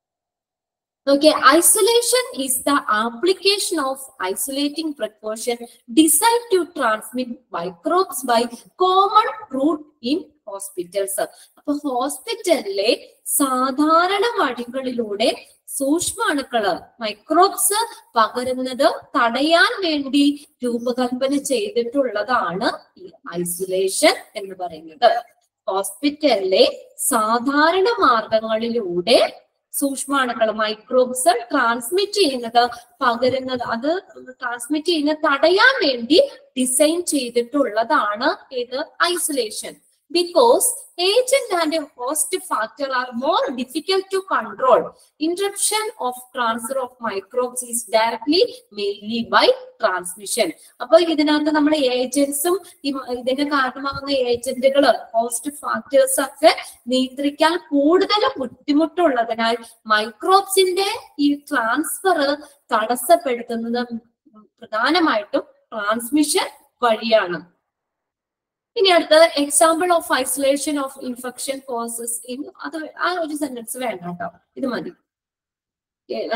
Okay, isolation is the application of isolating precaution designed to transmit microbes by common route in hospitals. അപ്പൊ ഹോസ്പിറ്റലിലെ സാധാരണ വഴികളിലൂടെ സൂക്ഷ്മാണുക്കള് മൈക്രോബ്സ് പകരുന്നത് തടയാൻ വേണ്ടി രൂപകൽപ്പന ചെയ്തിട്ടുള്ളതാണ് ഈ ഐസൊലേഷൻ എന്ന് പറയുന്നത് ഹോസ്പിറ്റലിലെ സാധാരണ മാർഗങ്ങളിലൂടെ സൂക്ഷ്മാണുക്കൾ മൈക്രോബ്സ് ട്രാൻസ്മിറ്റ് ചെയ്യുന്നത് പകരുന്നത് അത് ട്രാൻസ്മിറ്റ് ചെയ്യുന്നത് തടയാൻ വേണ്ടി ഡിസൈൻ ചെയ്തിട്ടുള്ളതാണ് ഇത് isolation because agent and host factor are more difficult to control interruption of transfer of microbes is directly mainly by transmission അപ്പൊ ഇതിനകത്ത് നമ്മൾ ഏജൻസും ഇതിന് കാരണമാകുന്ന ഏജന്റുകൾ ഹോസ്റ്റ് ഫാക്ടേഴ്സ് ഒക്കെ നിയന്ത്രിക്കാൻ കൂടുതൽ ബുദ്ധിമുട്ടുള്ളതിനാൽ മൈക്രോബ്സിന്റെ ഈ ട്രാൻസ്ഫർ തടസ്സപ്പെടുത്തുന്നത് പ്രധാനമായിട്ടും ട്രാൻസ്മിഷൻ വഴിയാണ് ഇനി അടുത്തത് example of isolation of infection causes in അത് ആ ഒരു സെന്റൻസ് വേണ്ട കേട്ടോ ഇത് മതി ഏ, ആ,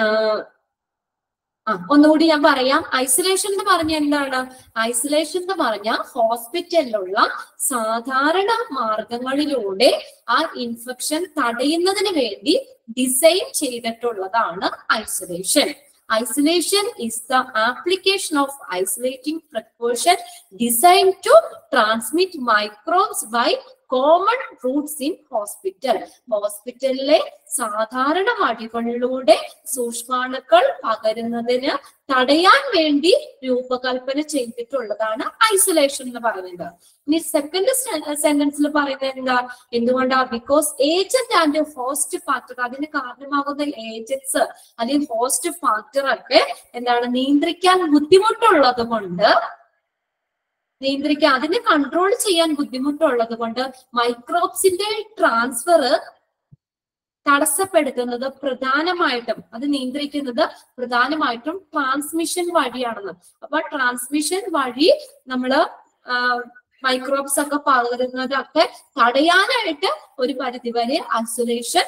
ആ ഒന്നുകൂടി ഞാൻ പറയാം ഐസൊലേഷൻ എന്ന് പറഞ്ഞ എന്താണ് ഐസൊലേഷൻ എന്ന് പറഞ്ഞ ഹോസ്പിറ്റലിലുള്ള സാധാരണ മാർഗങ്ങളിലൂടെ ആ ഇൻഫെക്ഷൻ തടയുന്നതിന് വേണ്ടി ഡിസൈൻ ചെയ്തിട്ടുള്ളതാണ് isolation Isolation is the application of isolating precaution designed to transmit microbes by common routes in hospital. ഹോസ്പിറ്റലിലെ സാധാരണ വഴികളിലൂടെ സൂക്ഷ്മാണുക്കൾ പകരുന്നതിന് തടയാൻ വേണ്ടി രൂപകൽപ്പന ചെയ്തിട്ടുള്ളതാണ് ഐസൊലേഷൻ എന്ന് പറയുന്നത് ഇനി സെക്കൻഡ് സെന്റൻസിൽ പറയുന്നത് എന്താ എന്തുകൊണ്ടാ because agent and host factor അതിന് കാരണമാകുന്ന ഏജൻസ് അല്ലെങ്കിൽ ഹോസ്റ്റ് ഫാക്ടർ ഒക്കെ എന്താണ് നിയന്ത്രിക്കാൻ ബുദ്ധിമുട്ടുള്ളത് കൊണ്ട് നിയന്ത്രിക്കാൻ അതിനെ കൺട്രോൾ ചെയ്യാൻ ബുദ്ധിമുട്ടുള്ളത് കൊണ്ട് മൈക്രോബ്സിന്റെ ട്രാൻസ്ഫർ തടസ്സപ്പെടുത്തുന്നത് പ്രധാനമായിട്ടും അത് നിയന്ത്രിക്കുന്നത് പ്രധാനമായിട്ടും ട്രാൻസ്മിഷൻ വഴിയാണെന്ന് അപ്പൊ ട്രാൻസ്മിഷൻ വഴി നമ്മള് മൈക്രോബ്സ് ഒക്കെ പകരുന്നതൊക്കെ തടയാനായിട്ട് ഒരു പരിധിവരെ ഐസൊലേഷൻ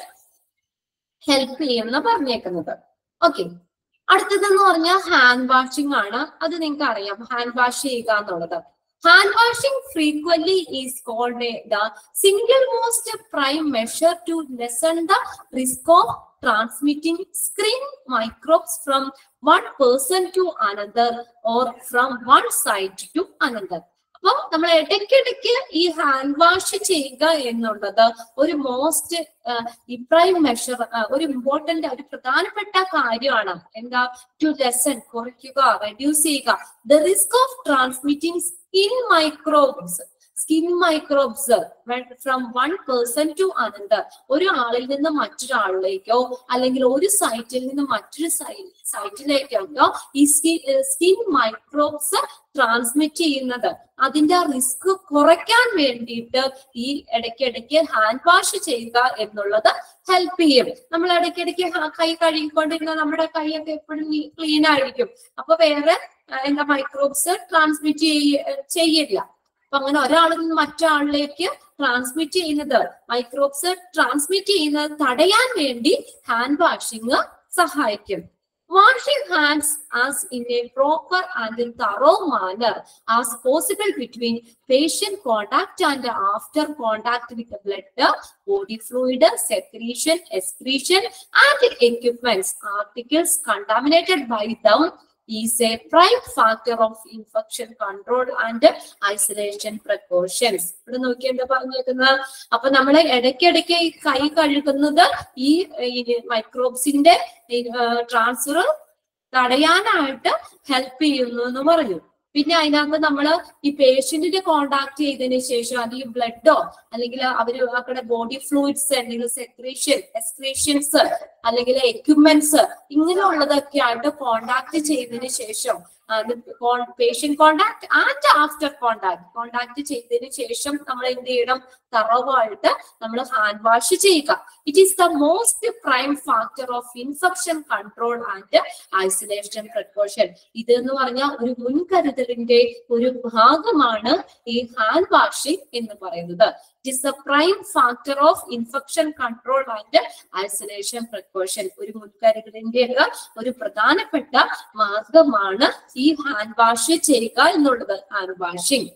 ഹെൽപ്പ് ചെയ്യുമെന്ന് പറഞ്ഞേക്കുന്നത് ഓക്കെ അടുത്തതെന്ന് പറഞ്ഞാൽ ഹാൻഡ് വാഷിംഗ് ആണ് അത് നിങ്ങൾക്ക് അറിയാം ഹാൻഡ് വാഷ് ചെയ്യുക എന്നുള്ളത് hand washing frequently is called the single most prime measure to lessen the risk of transmitting skin microbes from one person to another or from one site to another അപ്പൊ നമ്മൾ ഇടയ്ക്കിടയ്ക്ക് ഈ hand wash ചെയ്യുക എന്നുള്ളത് ഒരു most ഈ prime measure ഒരു important ഒരു പ്രധാനപ്പെട്ട കാര്യമാണ് എന്താ ടു ലെസൺ കുറയ്ക്കുക റെഡ്യൂസ് ചെയ്യുക the risk of transmitting skin microbes skin microbes from one person to another ഒരു ആളിൽ നിന്ന് മറ്റൊരാളിലേക്കോ അല്ലെങ്കിൽ ഒരു സൈറ്റിൽ നിന്ന് മറ്റൊരു സൈറ്റിലേക്കോ ഈ സ്കിൻ മൈക്രോബ്സ് ട്രാൻസ്മിറ്റ് ചെയ്യുന്നത് അതിന്റെ റിസ്ക് കുറയ്ക്കാൻ വേണ്ടിയിട്ട് ഈ ഇടയ്ക്കിടയ്ക്ക് ഹാൻഡ് വാഷ് ചെയ്യുക എന്നുള്ളത് ഹെൽപ്പ് ചെയ്യും നമ്മൾ ഇടയ്ക്കിടയ്ക്ക് ഹ- കൈ കഴുകിക്കൊണ്ടിരുന്ന നമ്മുടെ കൈയൊക്കെ എപ്പോഴും ക്ലീൻ ആയിരിക്കും അപ്പൊ വേറെ ആ, എന്താ മൈക്രോബ്സ് ട്രാൻസ്മിറ്റ് ചെയ്യില്ല അപ്പൊ അങ്ങനെ ഒരാളിൽ നിന്ന് മറ്റൊരാളിലേക്ക് ട്രാൻസ്മിറ്റ് ചെയ്യുന്നത് മൈക്രോബ്സ് ട്രാൻസ്മിറ്റ് ചെയ്യുന്നത് തടയാൻ വേണ്ടി ഹാൻഡ് വാഷിംഗ് സഹായിക്കും Washing hands as in a proper and thorough manner as possible between patient contact and after contact with the blood, body fluid, secretion, excretion, and equipments, articles contaminated by them is a prime factor of infection control and isolation precautions. ഇവിടെ നോക്കി എന്താ പറഞ്ഞേക്കുന്നത് അപ്പൊ നമ്മൾ ഇടയ്ക്കിടയ്ക്ക് ഈ കൈ കഴുകുന്നത് ഈ മൈക്രോബ്സിന്റെ ട്രാൻസ്ഫർ തടയാനായിട്ട് ഹെൽപ്പ് ചെയ്യുന്നു എന്ന് പറഞ്ഞു പിന്നെ അതിനകത്ത് നമ്മൾ ഈ പേഷ്യന്റിനെ കോണ്ടാക്ട് ചെയ്തതിന് ശേഷം അല്ലെങ്കിൽ ബ്ലഡോ അല്ലെങ്കിൽ അവര് അവരുടെ ബോഡി ഫ്ലൂയിഡ്സ് അല്ലെങ്കിൽ സെക്രീഷൻ എക്സ്ക്രീഷൻസ് അല്ലെങ്കിൽ എക്യുപ്മെന്റ്സ് ഇങ്ങനെയുള്ളതൊക്കെ ആയിട്ട് കോണ്ടാക്ട് ചെയ്തതിന് ശേഷം patient contact and after contact contact ചെയ്തതിന് ശേഷം നമ്മൾ എന്ത് ചെയ്യണം തറവായിട്ട് നമ്മൾ ഹാൻഡ് വാഷ് ചെയ്യുക it is the most prime factor of infection control and isolation precaution ഇത് എന്ന് പറഞ്ഞാൽ ഒരു മുൻകരുതലിന്റെ ഒരു ഭാഗമാണ് ഈ ഹാൻഡ് വാഷിംഗ് എന്ന് പറയുന്നത് it is the prime factor of infection control and isolation precaution ഒരു മുൻകരുതലിന്റെ ഒരു പ്രധാനപ്പെട്ട മാർഗമാണ് ഈ ഹാൻഡ് വാഷ് ചെയ്യുക എന്നുള്ളത് ഹാൻഡ് വാഷിംഗ്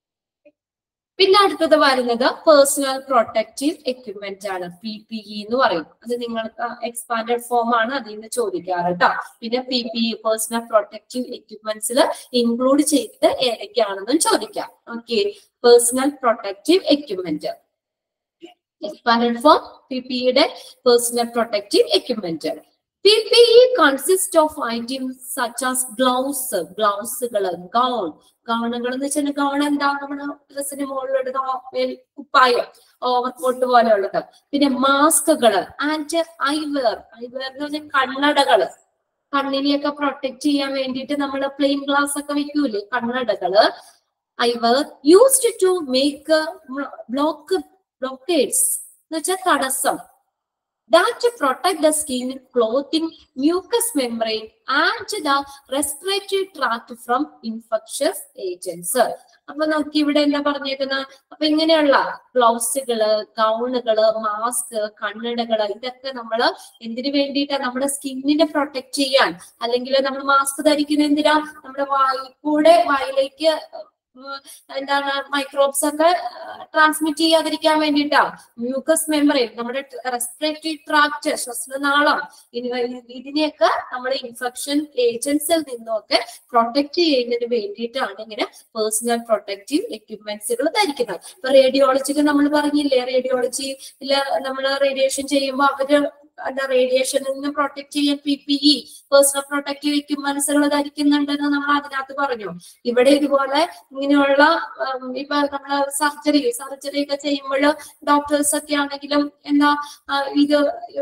പിന്നെ അടുത്തത് വരുന്നത് പേഴ്സണൽ പ്രൊട്ടക്റ്റീവ് എക്യുപ്മെന്റ് ആണ് പി പി ഇ എന്ന് പറയും അത് നിങ്ങൾക്ക് എക്സ്പാൻഡഡ് ഫോം ആണ് അതിൽ നിന്ന് ചോദിക്കാറ് കേട്ടോ പിന്നെ P P E personal protective എക്യുപ്മെന്റ്സിൽ ഇൻക്ലൂഡ് ചെയ്തിട്ട് ഏതൊക്കെയാണെന്നും ചോദിക്കാം okay personal protective equipment expanded form P P ഇയുടെ personal protective equipment PPE consists of items such as gloves, ഗ്ലൗസുകൾ ഗൗൺ ഗൗണുകൾ എന്ന് വെച്ചാൽ ഗൗൺ എന്താ നമ്മുടെ ഡ്രസ്സിന് മുകളിലിടുന്ന മേൽ കുപ്പായം ഓവർകോട്ട് പോലെയുള്ളത് പിന്നെ മാസ്കുകള് ആൻഡ് ഐവെയർ ഐവെയർ എന്ന് പറഞ്ഞാൽ കണ്ണടകള് കണ്ണിനെയൊക്കെ പ്രൊട്ടക്ട് ചെയ്യാൻ വേണ്ടിയിട്ട് നമ്മൾ പ്ലെയിൻ ഗ്ലാസ് ഒക്കെ വെക്കൂലേ കണ്ണടകള് eyewear used to make block blockades എന്ന് വെച്ചാൽ തടസ്സം that protect the skin, clothing, mucous membrane, and the respiratory tract from infectious agents. അപ്പൊ നമുക്ക് ഇവിടെ എന്താ പറഞ്ഞേക്കുന്ന അപ്പൊ ഇങ്ങനെയുള്ള ഗ്ലൗസുകള് ഗൗണുകള് മാസ്ക് കണ്ണടകള് ഇതൊക്കെ നമ്മൾ എന്തിനു വേണ്ടിയിട്ടാ നമ്മുടെ സ്കിന്നിനെ പ്രൊട്ടക്ട് ചെയ്യാൻ അല്ലെങ്കിൽ നമ്മൾ മാസ്ക് ധരിക്കുന്ന എന്തിനാ നമ്മുടെ വായി കൂടെ വായിലേക്ക് ഉം, എന്താണ് മൈക്രോബ്സ് ഒക്കെ ട്രാൻസ്മിറ്റ് ചെയ്യാതിരിക്കാൻ വേണ്ടിയിട്ടാ മ്യൂക്കസ് മെമ്പറൈൻ നമ്മുടെ റെസ്പിറേറ്ററി ട്രാക്ട് ശ്വസനനാളം ഇനി ഇതിനെയൊക്കെ നമ്മുടെ ഇൻഫെക്ഷൻ ഏജൻസിൽ നിന്നൊക്കെ പ്രൊട്ടക്ട് ചെയ്യുന്നതിന് വേണ്ടിയിട്ടാണ് ഇങ്ങനെ പേഴ്സണൽ പ്രൊട്ടക്റ്റീവ് എക്യുപ്മെന്റ്സുകൾ ധരിക്കുന്നത് ഇപ്പൊ റേഡിയോളജിക്ക് നമ്മൾ പറഞ്ഞില്ലേ റേഡിയോളജിയിൽ നമ്മൾ റേഡിയേഷൻ ചെയ്യുമ്പോൾ അവര് എന്താ റേഡിയേഷനിൽ നിന്ന് പ്രൊട്ടക്ട് ചെയ്യാൻ P P E personal protective എക്യുപ്മെന്റ്സുകൾ ധരിക്കുന്നുണ്ടെന്ന് നമ്മൾ അതിനകത്ത് പറഞ്ഞു ഇവിടെ ഇതുപോലെ ഇങ്ങനെയുള്ള ഉം, ഇപ്പൊ നമ്മള് സർജറി സർജറി ഒക്കെ ചെയ്യുമ്പോൾ ഡോക്ടേഴ്സ് ഒക്കെ ആണെങ്കിലും എന്താ ആ, ഇത്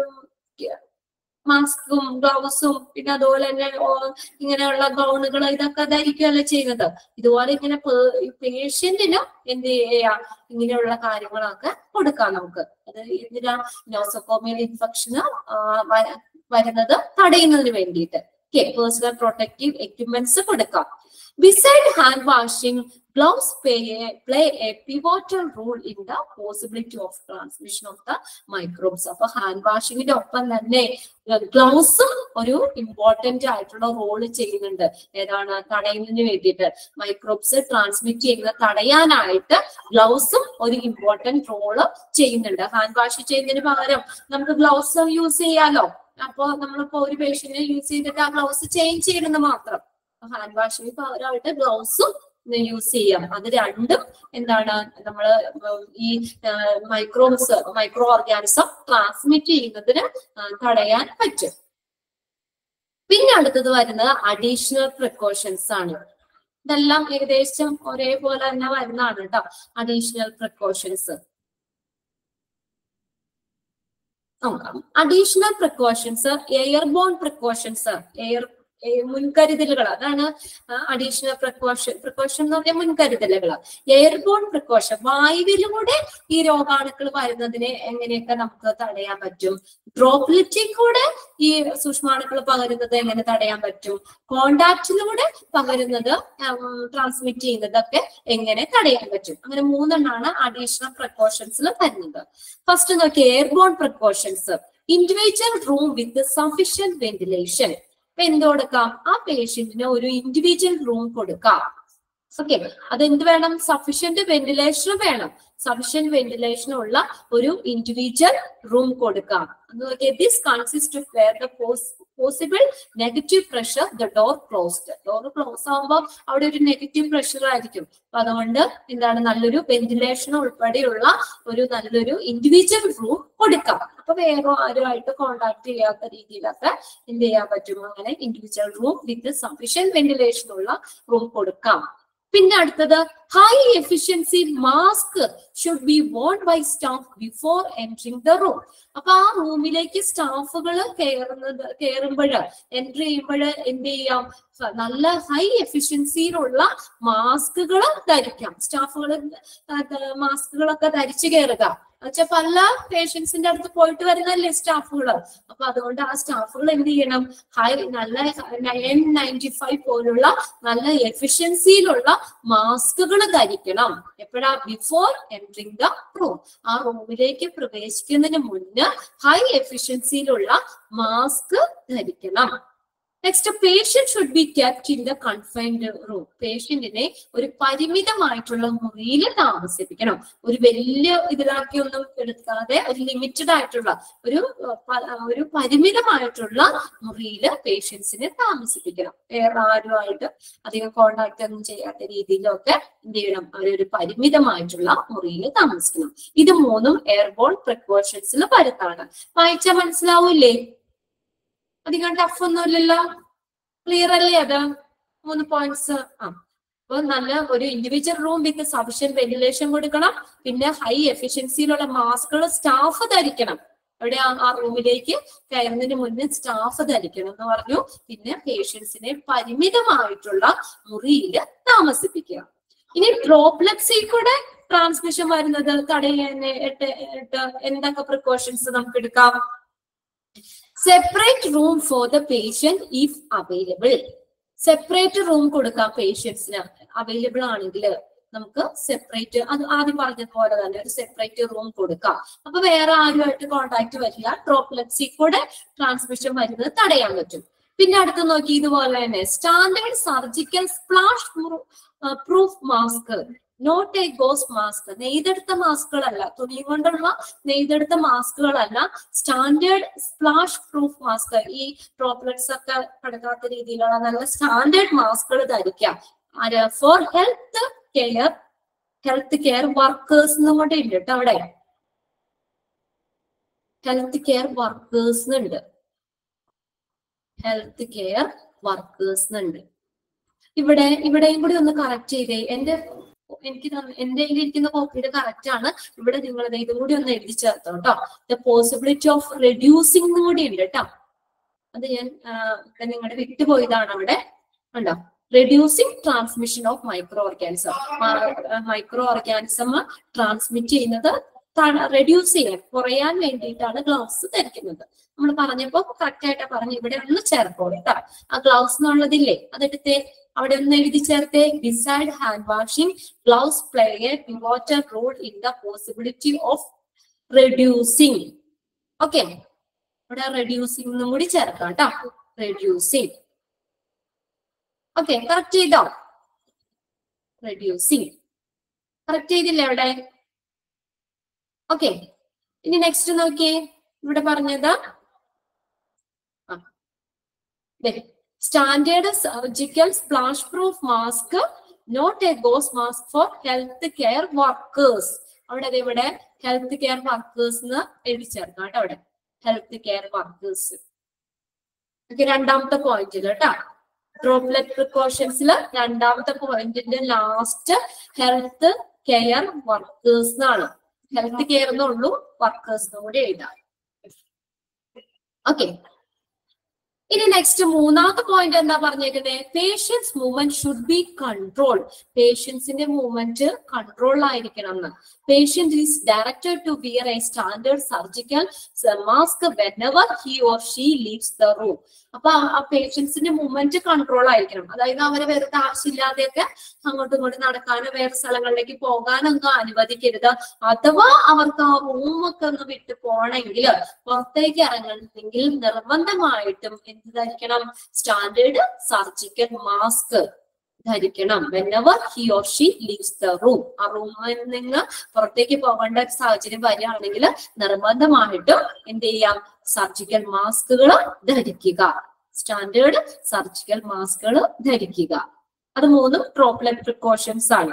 മാസ്കും ഗ്ലൗസും പിന്നെ അതുപോലെ തന്നെ ഓ- ഇങ്ങനെയുള്ള ഗൗണുകൾ ഇതൊക്കെ ധരിക്കുകയല്ലേ ചെയ്യുന്നത് ഇതുപോലെ ഇങ്ങനെ പേഷ്യന്റിന് എന്ത് ചെയ്യാം ഇങ്ങനെയുള്ള കാര്യങ്ങളൊക്കെ കൊടുക്കാം നമുക്ക് അത് എന്തിനാ നോസോകോമിയൽ ഇൻഫെക്ഷന് വരുന്നത് തടയുന്നതിന് വേണ്ടിയിട്ട് പേഴ്സണൽ പ്രൊട്ടക്റ്റീവ് എക്യുപ്മെന്റ്സ് കൊടുക്കാം beside hand washing gloves play a, play a pivotal role in the possibility of transmission of the microbes അപ്പൊ ഹാൻഡ് വാഷിങ്ങിന്റെ ഒപ്പം തന്നെ ഗ്ലൗസും ഒരു ഇമ്പോർട്ടന്റ് ആയിട്ടുള്ള റോള് ചെയ്യുന്നുണ്ട് ഏതാണ് തടയുന്നതിന് വേണ്ടിയിട്ട് മൈക്രോബ്സ് ട്രാൻസ്മിറ്റ് ചെയ്യുന്നത് തടയാനായിട്ട് ഗ്ലൗസും ഒരു ഇമ്പോർട്ടന്റ് റോള് ചെയ്യുന്നുണ്ട് ഹാൻഡ് വാഷ് ചെയ്യുന്നതിന് പകരം നമുക്ക് ഗ്ലൗസ് യൂസ് ചെയ്യാലോ അപ്പൊ നമ്മളിപ്പോ ഒരു പേഷ്യന്റ് യൂസ് ചെയ്തിട്ട് ആ ഗ്ലൗസ് ചേഞ്ച് ചെയ്യണമെന്ന് മാത്രം ഹാൻഡ് വാഷിന് പകരമായിട്ട് ഗ്ലൗസും യൂസ് ചെയ്യാം അത് രണ്ടും എന്താണ് നമ്മൾ ഈ മൈക്രോബ്സ് മൈക്രോ ഓർഗാനിസം ട്രാൻസ്മിറ്റ് ചെയ്യുന്നതിന് ആ, തടയാൻ പറ്റും പിന്നെ അടുത്തത് വരുന്നത് അഡീഷണൽ പ്രിക്കോഷൻസ് ആണ് ഇതെല്ലാം ഏകദേശം ഒരേപോലെ തന്നെ വരുന്നതാണ് കേട്ടോ അഡീഷണൽ പ്രിക്കോഷൻസ് നോക്കാം additional precautions airborne precautions air മുൻകരുതലുകൾ അതാണ് അഡീഷണൽ പ്രിക്കോഷൻ പ്രിക്കോഷൻ എന്ന് പറഞ്ഞാൽ മുൻകരുതലുകൾ എയർബോൺ പ്രിക്കോഷൻ വായുവിലൂടെ ഈ രോഗാണുക്കൾ വരുന്നതിനെ എങ്ങനെയൊക്കെ നമുക്ക് തടയാൻ പറ്റും ഡ്രോപ്ലെറ്റിലൂടെ ഈ സൂക്ഷ്മാണുക്കൾ പകരുന്നത് എങ്ങനെ തടയാൻ പറ്റും കോണ്ടാക്റ്റിലൂടെ പകരുന്നത് ട്രാൻസ്മിറ്റ് ചെയ്യുന്നതൊക്കെ എങ്ങനെ തടയാൻ പറ്റും അങ്ങനെ മൂന്നെണ്ണാണ് അഡീഷണൽ പ്രിക്കോഷൻസിൽ വരുന്നത് ഫസ്റ്റ് നോക്കി airborne precautions individual room with sufficient ventilation ഇപ്പൊ എന്ത് കൊടുക്കാം ആ പേഷ്യന്റിന് ഒരു ഇൻഡിവിജ്വൽ റൂം കൊടുക്കാം ഓക്കെ അതെന്ത് വേണം സഫിഷ്യന്റ് വെന്റിലേഷൻ വേണം സഫിഷ്യന്റ് വെന്റിലേഷൻ ഉള്ള ഒരു ഇൻഡിവിജ്വൽ റൂം കൊടുക്കാം this consist of where the possible negative pressure the door closed door close ആകുമ്പോൾ അവിടെ ഒരു നെഗറ്റീവ് പ്രഷർ ആയിരിക്കും അപ്പൊ അതുകൊണ്ട് എന്താണ് നല്ലൊരു വെന്റിലേഷൻ ഉൾപ്പെടെയുള്ള ഒരു നല്ലൊരു ഇൻഡിവിജ്വൽ റൂം കൊടുക്കാം അപ്പൊ വേറെ ആരുമായിട്ട് കോണ്ടാക്ട് ചെയ്യാത്ത രീതിയിലൊക്കെ എന്ത് ചെയ്യാൻ പറ്റും അങ്ങനെ individual room with sufficient ventilation ഉള്ള റൂം കൊടുക്കാം പിന്നെ അടുത്തത് high efficiency mask should be worn by staff before entering the room അപ്പൊ ആ റൂമിലേക്ക് സ്റ്റാഫുകൾ കയറുന്നത് കയറുമ്പോൾ എൻട്രി ചെയ്യുമ്പോൾ എന്ത് ചെയ്യാം ഫ- നല്ല ഹൈ എഫിഷ്യൻസിയിലുള്ള മാസ്കുകൾ ധരിക്കാം സ്റ്റാഫുകൾ മാസ്കുകളൊക്കെ ധരിച്ചു കയറുക എന്നുവെച്ചാൽ പല പേഷ്യൻസിന്റെ അടുത്ത് പോയിട്ട് വരുന്നല്ലേ സ്റ്റാഫുകൾ അപ്പൊ അതുകൊണ്ട് ആ സ്റ്റാഫുകൾ എന്ത് ചെയ്യണം ഹൈ നല്ല എൻ നയൻറ്റി ഫൈവ് പോലുള്ള നല്ല എഫിഷ്യൻസിയിലുള്ള മാസ്കുകൾ ധരിക്കണം എപ്പോഴാ ബിഫോർ എൻട്രിങ് ദ റൂം ആ റൂമിലേക്ക് പ്രവേശിക്കുന്നതിന് മുന്നേ ഹൈ എഫിഷ്യൻസിയിലുള്ള മാസ്ക് ധരിക്കണം next patient should be kept in the confined room പേഷ്യന്റിനെ ഒരു പരിമിതമായിട്ടുള്ള മുറിയിൽ താമസിപ്പിക്കണം ഒരു വലിയ ഇതിലാക്കി ഒന്നും എടുക്കാതെ ഒരു ലിമിറ്റഡ് ആയിട്ടുള്ള ഒരു അഹ്, പ- ഒരു പരിമിതമായിട്ടുള്ള മുറിയിൽ പേഷ്യൻസിനെ താമസിപ്പിക്കണം വേറെ ആരുമായിട്ട് അധികം കോണ്ടാക്ട് ഒന്നും ചെയ്യാത്ത രീതിയിലൊക്കെ എന്ത് ചെയ്യണം അവരൊരു പരിമിതമായിട്ടുള്ള മുറിയിൽ താമസിക്കണം ഇത് മൂന്നും എയർബോൺ പ്രിക്കോഷൻസിൽ വരുത്താണ് വായിച്ചാൽ മനസ്സിലാവൂലേ അധികം ടഫ് ഒന്നുമില്ലല്ലോ ക്ലിയർ അല്ലേ അത് മൂന്ന് പോയിന്റ്സ് ആ അപ്പൊ നല്ല ഒരു individual room with sufficient ventilation കൊടുക്കണം പിന്നെ ഹൈ എഫിഷ്യൻസിയിലുള്ള മാസ്കുകൾ സ്റ്റാഫ് ധരിക്കണം അവിടെ ആ- ആ റൂമിലേക്ക് കയറുന്നതിന് മുന്നേ സ്റ്റാഫ് ധരിക്കണം എന്ന് പറഞ്ഞു പിന്നെ പേഷ്യൻസിനെ പരിമിതമായിട്ടുള്ള മുറിയിൽ താമസിപ്പിക്കുക ഇനി ഡ്രോപ്ലെറ്റ്സിൽ കൂടെ ട്രാൻസ്മിഷൻ വരുന്നത് തടയാനായിട്ട് എന്തൊക്കെ പ്രിക്കോഷൻസ് നമുക്ക് എടുക്കാം separate room for the patient if available separate room കൊടുക്കാം പേഷ്യൻസിന് അവൈലബിൾ ആണെങ്കിൽ നമുക്ക് സെപ്പറേറ്റ് അത് ആദ്യം പറഞ്ഞതുപോലെ തന്നെ ഒരു സെപ്പറേറ്റ് റൂം കൊടുക്കാം അപ്പൊ വേറെ ആരുമായിട്ട് കോണ്ടാക്ട് വരില്ല ഡ്രോപ്ലെറ്റ്സിൽ കൂടെ ട്രാൻസ്മിഷൻ വരുന്നത് തടയാൻ പറ്റും പിന്നെ അടുത്ത് നോക്കി ഇതുപോലെ തന്നെ standard surgical splash proof mask not a gauze mask നെയ്തെടുത്ത മാസ്കുകളല്ല തുണി കൊണ്ടുള്ള നെയ്തെടുത്ത മാസ്കുകളല്ല സ്റ്റാൻഡേർഡ് സ്പ്ലാഷ് പ്രൂഫ് മാസ്ക് ഈ ഡ്രോപ്ലെറ്റ്സ് ഒക്കെ കടക്കാത്ത രീതിയിലുള്ള നല്ല സ്റ്റാൻഡേർഡ് മാസ്കുകൾ ധരിക്കാം for health care health care workers എന്നും കൂടെ ഉണ്ട് കേട്ടോ അവിടെ ഹെൽത്ത് കെയർ വർക്കേഴ്സ് ഉണ്ട് ഹെൽത്ത് കെയർ വർക്കേഴ്സ് ഉണ്ട് ഇവിടെ ഇവിടെയും കൂടി ഒന്ന് കറക്റ്റ് ചെയ്തേ എന്റെ എനിക്ക് തന്ന- എന്റെ കയ്യിലിരിക്കുന്ന കോപ്പിയുടെ കറക്റ്റ് ആണ് ഇവിടെ നിങ്ങൾ ഇതും കൂടി ഒന്ന് എഴുതി ചേർത്തോ കേട്ടോ ദ പോസിബിലിറ്റി ഓഫ് റെഡ്യൂസിംഗ് കൂടി ഉണ്ട് കേട്ടോ അത് ഞാൻ നിങ്ങളുടെ വിട്ടുപോയതാണ് അവിടെ ഉണ്ടോ reducing transmission of micro organism micro organism transmit ചെയ്യുന്നത് റെഡ്യൂസ് ചെയ്യാൻ കുറയാൻ വേണ്ടിയിട്ടാണ് ഗ്ലൗസ് ധരിക്കുന്നത് നമ്മൾ പറഞ്ഞപ്പോ കറക്റ്റ് ആയിട്ട് പറഞ്ഞു ഇവിടെ ഒന്ന് ചേർത്തോളൂ കേട്ടോ ആ ഗ്ലൗസ് എന്നുള്ളതില്ലേ അതെടുത്തേ അവിടെ ഒന്ന് എഴുതി ചേർത്തേ decide hand washing gloves play a pivotal role in the possibility of reducing okay ഇവിടെ റെഡ്യൂസിംഗ് എന്നും കൂടി ചേർക്കാം കേട്ടോ റെഡ്യൂസിങ് ഓക്കെ കറക്റ്റ് ചെയ്തോ റെഡ്യൂസിങ് കറക്റ്റ് ചെയ്തില്ലേ അവിടെ ഓക്കെ ഇനി നെക്സ്റ്റ് നോക്കിയേ ഇവിടെ പറഞ്ഞത് standard surgical splash proof mask not a gauze mask for health care workers അവിടെ ദേ ഇവിടെ ഹെൽത്ത് കെയർ വർക്കേഴ്സ് എന്ന് എഴുതി ചേർക്കാം കേട്ടോ അവിടെ ഹെൽത്ത് കെയർ വർക്കേഴ്സ് രണ്ടാമത്തെ പോയിന്റിൽ കേട്ടോ ഡ്രോപ്ലെറ്റ് പ്രിക്കോഷൻസിൽ രണ്ടാമത്തെ പോയിന്റിന്റെ ലാസ്റ്റ് ഹെൽത്ത് കെയർ വർക്കേഴ്സ് എന്നാണ് ഹെൽത്ത് കെയർ എന്നുള്ളൂ വർക്കേഴ്സ് കൂടി എഴുതാം ഓക്കെ ഇനി നെക്സ്റ്റ് മൂന്നാമത്തെ പോയിന്റ് എന്താ പറഞ്ഞേക്കുന്നത് patients movement should be control പേഷ്യൻസിന്റെ മൂവ്മെന്റ് കൺട്രോൾ ആയിരിക്കണം എന്ന് patient is directed to wear a standard surgical mask whenever he or she leaves the room അപ്പൊ ആ- ആ പേഷ്യൻസിന്റെ മൂവ്മെന്റ് കൺട്രോൾ ആയിരിക്കണം അതായത് അവരെ വെറുതെ ആവശ്യമില്ലാതെയൊക്കെ അങ്ങോട്ടും ഇങ്ങോട്ടും നടക്കാനോ വേറെ സ്ഥലങ്ങളിലേക്ക് പോകാനൊന്നും അനുവദിക്കരുത് അഥവാ അവർക്ക് ആ റൂമൊക്കെ ഒന്ന് വിട്ടു പോണെങ്കിൽ പുറത്തേക്ക് ഇറങ്ങണമെങ്കിൽ നിർബന്ധമായിട്ടും എന്ത് ധരിക്കണം സ്റ്റാൻഡേർഡ് സർജിക്കൽ മാസ്ക് ധരിക്കണം whenever he or she leaves the room ആ റൂമിൽ നിന്ന് പുറത്തേക്ക് പോകേണ്ട ഒരു സാഹചര്യം വരികയാണെങ്കിൽ നിർബന്ധമായിട്ടും എന്ത് ചെയ്യാം സർജിക്കൽ മാസ്കുകൾ ധരിക്കുക സ്റ്റാൻഡേർഡ് സർജിക്കൽ മാസ്കുകൾ ധരിക്കുക അത് മൂന്നും ഡ്രോപ്ലെറ്റ് പ്രിക്കോഷൻസ് ആണ്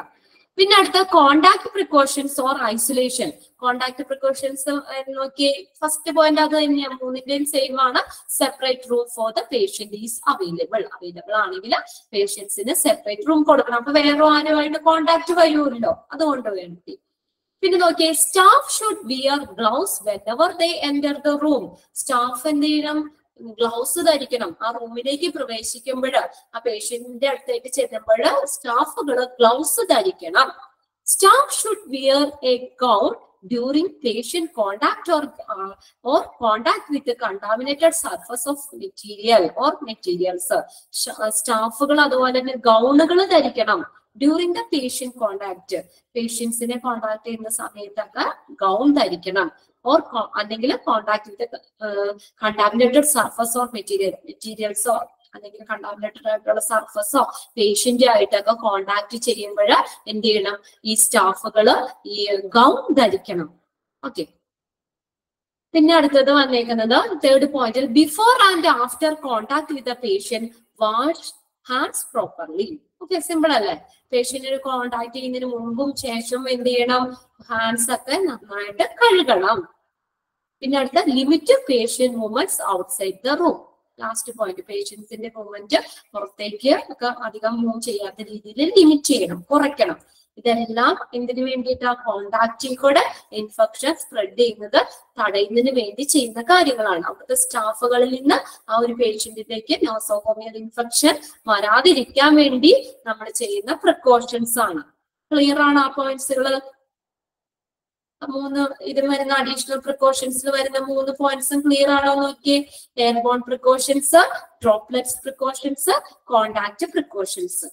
പിന്നെ അടുത്ത contact precautions or isolation contact precautions നോക്കി ഫസ്റ്റ് പോയിന്റ് അത് തന്നെയാണ് മൂന്നിന്റെയും സെയിം ആണ് separate room for the patient is available available ആണെങ്കിൽ പേഷ്യൻസിന് സെപ്പറേറ്റ് റൂം കൊടുക്കണം അപ്പൊ വേറെ ആരുമായിട്ട് കോണ്ടാക്ട് വരുമല്ലോ അതുകൊണ്ട് വേണ്ടി പിന്നെ നോക്കിയേ staff should wear gloves whenever they enter the room staff എന്ത് ചെയ്യണം ഗ്ലൗസ് ധരിക്കണം ആ റൂമിലേക്ക് പ്രവേശിക്കുമ്പോൾ ആ പേഷ്യന്റിന്റെ അടുത്തേക്ക് ചെല്ലുമ്പോൾ സ്റ്റാഫുകൾ ഗ്ലൗസ് ധരിക്കണം staff should wear a gown during patient contact or or contact with contaminated surface of material or materials സ്റ്റാഫുകൾ അതുപോലെ തന്നെ ഗൗണുകൾ ധരിക്കണം ഡ്യൂറിംഗ് ദ പേഷ്യന്റ് കോണ്ടാക്ട് പേഷ്യൻസിനെ കോണ്ടാക്ട് ചെയ്യുന്ന സമയത്തൊക്കെ ഗൗൺ ധരിക്കണം ഓർ അല്ലെങ്കിൽ contact with contaminated surface or material മെറ്റീരിയൽസോ അല്ലെങ്കിൽ കണ്ടാമിനേറ്റഡ് ആയിട്ടുള്ള സർഫസോ പേഷ്യന്റ് ആയിട്ടൊക്കെ കോണ്ടാക്ട് ചെയ്യുമ്പോൾ എന്ത് ചെയ്യണം ഈ സ്റ്റാഫുകള് ഈ ഗൗൺ ധരിക്കണം ഓക്കെ പിന്നെ അടുത്തത് വന്നേക്കുന്നത് തേർഡ് പോയിന്റിൽ before and after contact with the patient wash hands properly okay simple അല്ലേ പേഷ്യന്റിന് കോണ്ടാക്ട് ചെയ്യുന്നതിന് മുമ്പും ശേഷവും എന്ത് ചെയ്യണം ഹാൻഡ്സ് ഒക്കെ നന്നായിട്ട് കഴുകണം പിന്നെ അടുത്ത limit patient movements outside the room last point പേഷ്യൻസിന്റെ മൂവ്മെന്റ് പുറത്തേക്ക് ഒക്കെ അധികം മൂവ് ചെയ്യാത്ത രീതിയിൽ ലിമിറ്റ് ചെയ്യണം കുറയ്ക്കണം ഇതെല്ലാം എന്തിനു വേണ്ടിയിട്ടാ കോണ്ടാക്റ്റിൽ കൂടെ ഇൻഫെക്ഷൻ സ്പ്രെഡ് ചെയ്യുന്നത് തടയുന്നതിന് വേണ്ടി ചെയ്യുന്ന കാര്യങ്ങളാണ് അവിടുത്തെ സ്റ്റാഫുകളിൽ നിന്ന് ആ ഒരു പേഷ്യന്റിലേക്ക് നോസോകോമിയൽ ഇൻഫെക്ഷൻ വരാതിരിക്കാൻ വേണ്ടി നമ്മൾ ചെയ്യുന്ന പ്രിക്കോഷൻസ് ആണ് ക്ലിയർ ആണ് ആ പോയിന്റ്സുകൾ മൂന്ന് ഇതിൽ വരുന്ന അഡീഷണൽ പ്രിക്കോഷൻസിൽ വരുന്ന മൂന്ന് പോയിന്റ്സും ക്ലിയർ ആണോ നോക്കിയേ airborne precautions droplets precautions contact precautions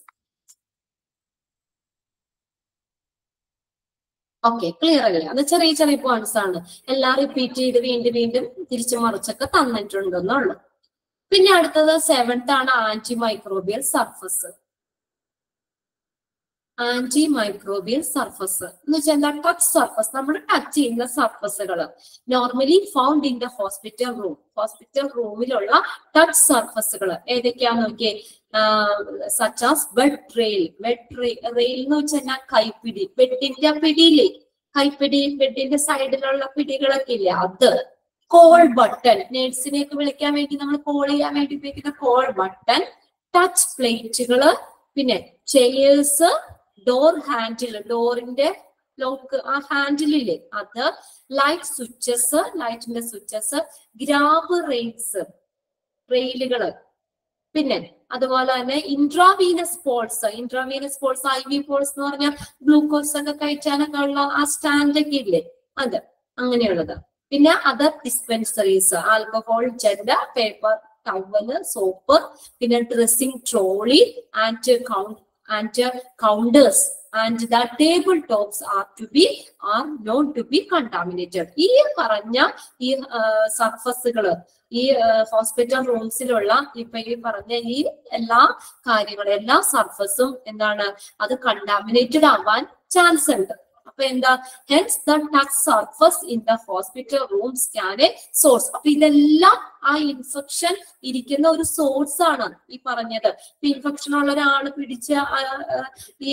okay clear അല്ലേ അത് ചെറിയ ചെറിയ പോയിന്റ്സ് ആണ് എല്ലാം റിപ്പീറ്റ് ചെയ്ത് വീണ്ടും വീണ്ടും തിരിച്ചു മറിച്ചൊക്കെ തന്നിട്ടുണ്ടെന്നുള്ളു പിന്നെ അടുത്തത് സെവൻത്ത് ആണ് anti microbial surface anti microbial surface എന്ന് വെച്ചാൽ എന്താ ടച്ച് സർഫസ് നമ്മൾ ടച്ച് ചെയ്യുന്ന സർഫസുകൾ normally found in the hospital room hospital റൂമിലുള്ള ടച്ച് സർഫസുകൾ ഏതൊക്കെയാന്ന് നോക്കിയേ such as bed rail bed rail എന്ന് വെച്ചാൽ കൈപ്പിടി ബെഡിന്റെ പിടിയില്ലേ കൈപ്പിടി ബെഡിന്റെ സൈഡിലുള്ള പിടികളൊക്കെ ഇല്ലേ അത് കോൾ ബട്ടൺ നേഴ്സിനെയൊക്കെ വിളിക്കാൻ വേണ്ടി നമ്മൾ കോൾ ചെയ്യാൻ വേണ്ടി ഉപയോഗിക്കുന്ന കോൾ ബട്ടൺ ടച്ച് പ്ലേറ്റുകള് പിന്നെ ചെയേഴ്സ് ഡോർ ഹാൻഡിൽ ഡോറിന്റെ ലോക്ക് ആ ഹാൻഡിലില്ലേ അത് ലൈറ്റ് സ്വിച്ചസ് ലൈറ്റിന്റെ സ്വിച്ചസ് ഗ്രാബ് റെയിൽസ് റെയിലുകള് പിന്നെ അതുപോലെ തന്നെ intravenous poles intravenous poles I V poles എന്ന് പറഞ്ഞാൽ ഗ്ലൂക്കോസ് ഒക്കെ കഴിച്ചാനൊക്കെ ഉള്ള ആ സ്റ്റാൻഡ് ഒക്കെ ഇല്ലേ അത് അങ്ങനെയുള്ളത് പിന്നെ other dispensaries alcohol gel paper towel soap പിന്നെ dressing trolley and count and counters and the table tops are to be are non to be contaminated ഈ പറഞ്ഞ ഈ സർഫസുകള് ഈ ഹോസ്പിറ്റൽ റൂംസിലുള്ള ഇപ്പൊ ഈ പറഞ്ഞ ഈ എല്ലാ കാര്യങ്ങളും എല്ലാ സർഫസും എന്താണ് അത് കണ്ടാമിനേറ്റഡ് ആവാൻ ചാൻസ് ഉണ്ട് അപ്പൊ എന്താ hence the touch surface in the hospital rooms can a source അപ്പൊ ഇതെല്ലാം ആ ഇൻഫെക്ഷൻ ഇരിക്കുന്ന ഒരു സോഴ്സ് ആണ് ഈ പറഞ്ഞത് ഇപ്പൊ ഇൻഫെക്ഷൻ ഉള്ള ഒരാള് പിടിച്ച ആ, ആ, ഈ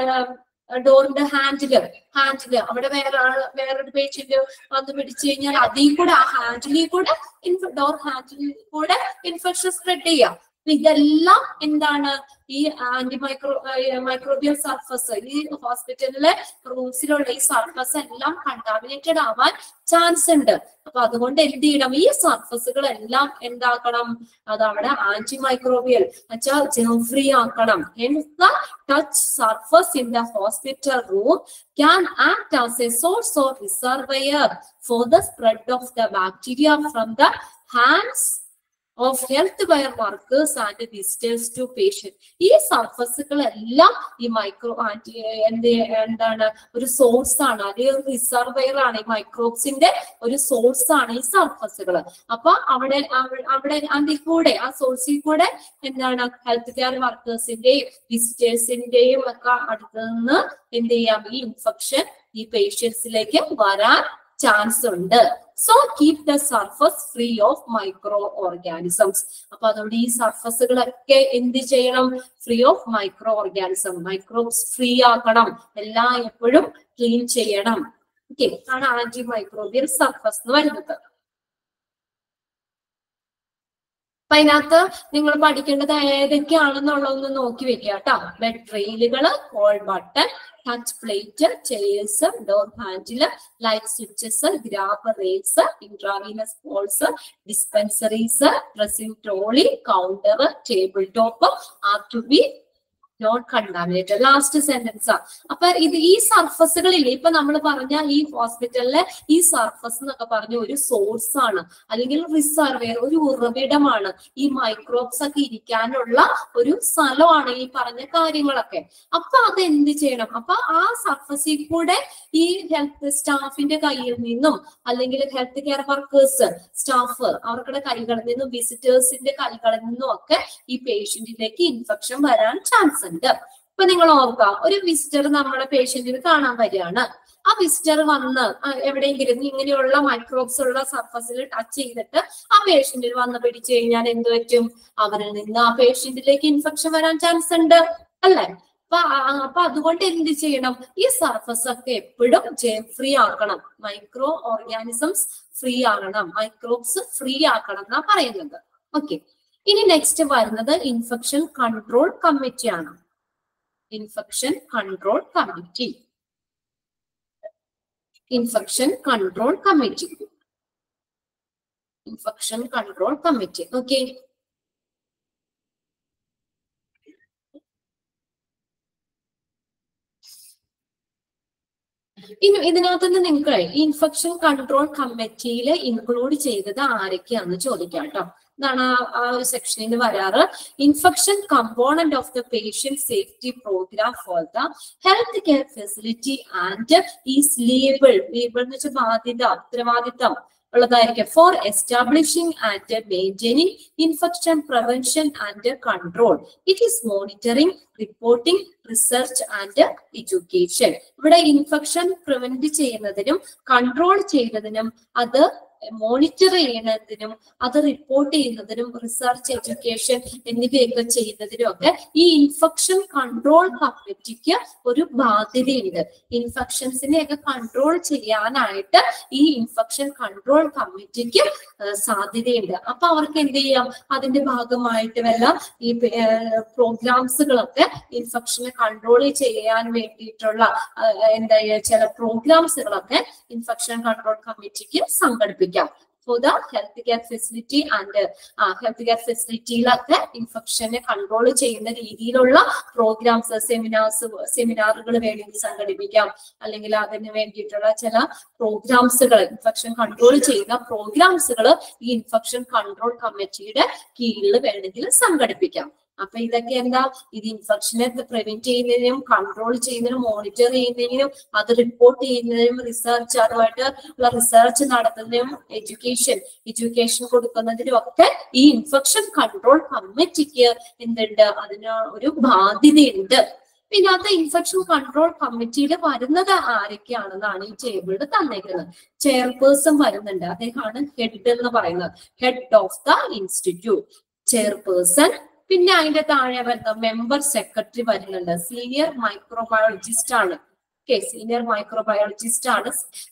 ഡോറിന്റെ ഹാൻഡില് ഹാൻഡില് അവിടെ വേറെ ആള് വേറൊരു പേഷ്യന്റ് വന്ന് പിടിച്ചു കഴിഞ്ഞാൽ അതിൽ കൂടെ ആ ഹാൻഡിലിൽ കൂടെ ഡോർ ഹാൻഡിലിൽ കൂടെ ഇൻഫെക്ഷൻ സ്പ്രെഡ് ചെയ്യാം അപ്പൊ ഇതെല്ലാം എന്താണ് ഈ ആന്റി മൈക്രോ മൈക്രോബിയൽ സർഫസ് ഈ ഹോസ്പിറ്റലിലെ റൂംസിലുള്ള ഈ സർഫസ് എല്ലാം കണ്ടാമിനേറ്റഡ് ആവാൻ ചാൻസ് ഉണ്ട് അപ്പൊ അതുകൊണ്ട് എന്ത് ചെയ്യണം ഈ സർഫസുകൾ എല്ലാം എന്താക്കണം അത് അവിടെ ആന്റി മൈക്രോബിയൽ വെച്ചാൽ ജെം ഫ്രീ ആക്കണം touch surface in the hospital room can act as a source or reservoir for the spread of the bacteria from the hands of health wire workers and visitors to patient. ഈ സർഫസുകൾ എല്ലാം ഈ micro anti എന്ത് എന്താണ് ഒരു source ആണ് അത് reservoir ആണ് ഈ മൈക്രോബ്സിന്റെ ഒരു സോഴ്സ് ആണ് ഈ സർഫസുകൾ അപ്പൊ അവിടെ അവ- അവിടെ അതിൽ കൂടെ ആ സോഴ്സിൽ കൂടെ എന്താണ് ഹെൽത്ത് കെയർ വർക്കേഴ്സിന്റെയും വിസിറ്റേഴ്സിന്റെയും ഒക്കെ അടുത്ത് നിന്ന് എന്ത് ചെയ്യാം ഈ ഇൻഫെക്ഷൻ ഈ പേഷ്യൻസിലേക്ക് വരാൻ ചാൻസ് ഉണ്ട് so keep the surface free of micro organisms അപ്പൊ അതുകൊണ്ട് ഈ സർഫസുകളൊക്കെ എന്ത് ചെയ്യണം free of micro organism microbes free ആക്കണം എല്ലാം എപ്പോഴും ക്ലീൻ ചെയ്യണം ഓക്കെ ആണ് ആന്റി മൈക്രോബിയൽ സർഫസ് എന്ന് വരുന്നത് അപ്പൊ അതിനകത്ത് നിങ്ങൾ പഠിക്കേണ്ടത് ഏതൊക്കെയാണെന്നുള്ളതൊന്ന് നോക്കി വെക്കുക കേട്ടോ ബെഡ് റെയിലുകള് call button touch plate chairs door handle light switches grab rails intravenous poles dispensaries dressing trolley counter table top are to be not contaminated last sentence അപ്പൊ ഇത് ഈ സർഫസുകളില്ലേ ഇപ്പൊ നമ്മൾ പറഞ്ഞ ഈ ഹോസ്പിറ്റലിലെ ഈ സർഫസ് എന്നൊക്കെ പറഞ്ഞ ഒരു സോഴ്സ് ആണ് അല്ലെങ്കിൽ റിസർവേർ ഒരു ഉറവിടമാണ് ഈ മൈക്രോബ്സ് ഒക്കെ ഇരിക്കാനുള്ള ഒരു സ്ഥലമാണ് ഈ പറഞ്ഞ കാര്യങ്ങളൊക്കെ അപ്പൊ അത് എന്ത് ചെയ്യണം അപ്പൊ ആ സർഫസിൽ കൂടെ ഈ ഹെൽത്ത് സ്റ്റാഫിന്റെ കയ്യിൽ നിന്നും അല്ലെങ്കിൽ ഹെൽത്ത് കെയർ വർക്കേഴ്സ് സ്റ്റാഫ് അവരുടെ കൈകളിൽ നിന്നും വിസിറ്റേഴ്സിന്റെ കൈകളിൽ നിന്നും ഒക്കെ ഈ പേഷ്യന്റിലേക്ക് ഇൻഫെക്ഷൻ വരാൻ ചാൻസ് ഉണ്ട് ഇപ്പൊ നിങ്ങൾ ഓർക്കുക ഒരു വിസിറ്റർ നമ്മുടെ പേഷ്യന്റിന് കാണാൻ വരികയാണ് ആ വിസിറ്റർ വന്ന് ആ എവിടെയെങ്കിലും ഇങ്ങനെയുള്ള മൈക്രോബ്സ് ഉള്ള സർഫസിൽ ടച്ച് ചെയ്തിട്ട് ആ പേഷ്യന്റിൽ വന്ന് പിടിച്ചു കഴിഞ്ഞാൽ എന്ത് പറ്റും അവരിൽ നിന്ന് ആ പേഷ്യന്റിലേക്ക് ഇൻഫെക്ഷൻ വരാൻ ചാൻസ് ഉണ്ട് അല്ലേ അപ്പൊ ആ- അപ്പൊ അതുകൊണ്ട് എന്ത് ചെയ്യണം ഈ സർഫസ് ഒക്കെ എപ്പോഴും ഫ്രീ ആക്കണം മൈക്രോ ഓർഗാനിസംസ് ഫ്രീ ആകണം മൈക്രോബ്സ് ഫ്രീ ആക്കണം എന്നാ പറയുന്നത് ഓക്കെ ഇനി നെക്സ്റ്റ് വരുന്നത് ഇൻഫെക്ഷൻ കൺട്രോൾ കമ്മിറ്റി ആണ് infection control committee infection control committee infection control committee okay ഇനി ഇതിനകത്തുനിന്ന് നിങ്ങൾക്ക് ഇൻഫെക്ഷൻ കൺട്രോൾ കമ്മിറ്റിയിൽ ഇൻക്ലൂഡ് ചെയ്തത് ആരൊക്കെയാണെന്ന് ചോദിക്കാം കേട്ടോ ഇതാണ് ആ- ആ ഒരു സെക്ഷനിൽ വരാറ് infection component of the patient safety program for the health care facility and is liable liable എന്ന് വെച്ചാൽ ബാധ്യത ഉത്തരവാദിത്തം ഉള്ളതായിരിക്കും for establishing and maintaining infection prevention and control it is monitoring reporting research and education ഇവിടെ infection prevent ചെയ്യുന്നതിനും control ചെയ്യുന്നതിനും അത് monitor ചെയ്യുന്നതിനും അത് റിപ്പോർട്ട് ചെയ്യുന്നതിനും റിസർച്ച് എഡ്യൂക്കേഷൻ എന്നിവയൊക്കെ ചെയ്യുന്നതിനും ഒക്കെ ഈ ഇൻഫെക്ഷൻ കൺട്രോൾ കമ്മിറ്റിക്ക് ഒരു ബാധ്യതയുണ്ട് ഇൻഫെക്ഷൻസിനെ ഒക്കെ കൺട്രോൾ ചെയ്യാനായിട്ട് ഈ ഇൻഫെക്ഷൻ കൺട്രോൾ കമ്മിറ്റിക്ക് ഏഹ് സാധ്യതയുണ്ട് അപ്പൊ അവർക്ക് എന്ത് ചെയ്യാം അതിന്റെ ഭാഗമായിട്ട് വല്ല ഈ പ്രോഗ്രാംസുകളൊക്കെ ഇൻഫെക്ഷനെ കൺട്രോൾ ചെയ്യാൻ വേണ്ടിയിട്ടുള്ള ഏഹ് എന്താ ചില പ്രോഗ്രാംസുകളൊക്കെ ഇൻഫെക്ഷൻ കൺട്രോൾ കമ്മിറ്റിക്ക് സംഘടിപ്പിക്കാം for the health care facility and health care ഫെസിലിറ്റിയിലൊക്കെ ഇൻഫെക്ഷനെ കൺട്രോൾ ചെയ്യുന്ന രീതിയിലുള്ള പ്രോഗ്രാംസ് സെമിനാർസ് സെമിനാറുകൾ വേണമെങ്കിൽ സംഘടിപ്പിക്കാം അല്ലെങ്കിൽ അതിന് വേണ്ടിയിട്ടുള്ള ചില പ്രോഗ്രാംസുകൾ ഇൻഫെക്ഷൻ കൺട്രോൾ ചെയ്യുന്ന പ്രോഗ്രാംസുകൾ ഈ ഇൻഫെക്ഷൻ കൺട്രോൾ കമ്മിറ്റിയുടെ കീഴിൽ വേണമെങ്കിൽ സംഘടിപ്പിക്കാം അപ്പൊ ഇതൊക്കെ എന്താ ഇത് ഇൻഫെക്ഷനെ പ്രിവെന്റ് ചെയ്യുന്നതിനും കൺട്രോൾ ചെയ്യുന്നതിനും മോണിറ്റർ ചെയ്യുന്നതിനും അത് റിപ്പോർട്ട് ചെയ്യുന്നതിനും റിസർച്ച് അതുമായിട്ട് ഉള്ള റിസർച്ച് നടത്തുന്നതിനും എഡ്യൂക്കേഷൻ എഡ്യൂക്കേഷൻ കൊടുക്കുന്നതിനും ഒക്കെ ഈ ഇൻഫെക്ഷൻ കൺട്രോൾ കമ്മിറ്റിക്ക് എന്തുണ്ട് അതിന് ഒരു ബാധ്യതയുണ്ട് പിന്നെ അത് ഇൻഫെക്ഷൻ കൺട്രോൾ കമ്മിറ്റിയിൽ വരുന്നത് ആരൊക്കെയാണെന്നാണ് ഈ ടേബിളിൽ തന്നേക്കുന്നത് ചെയർപേഴ്സൺ വരുന്നുണ്ട് അദ്ദേഹമാണ് ഹെഡ് എന്ന് പറയുന്നത് head of the institute chairperson പിന്നെ അതിന്റെ താഴെ വരുന്ന മെമ്പർ സെക്രട്ടറി വരുന്നുണ്ട് സീനിയർ മൈക്രോബയോളജിസ്റ്റ് ആണ് ഓക്കെ സീനിയർ മൈക്രോബയോളജിസ്റ്റ് ആണ്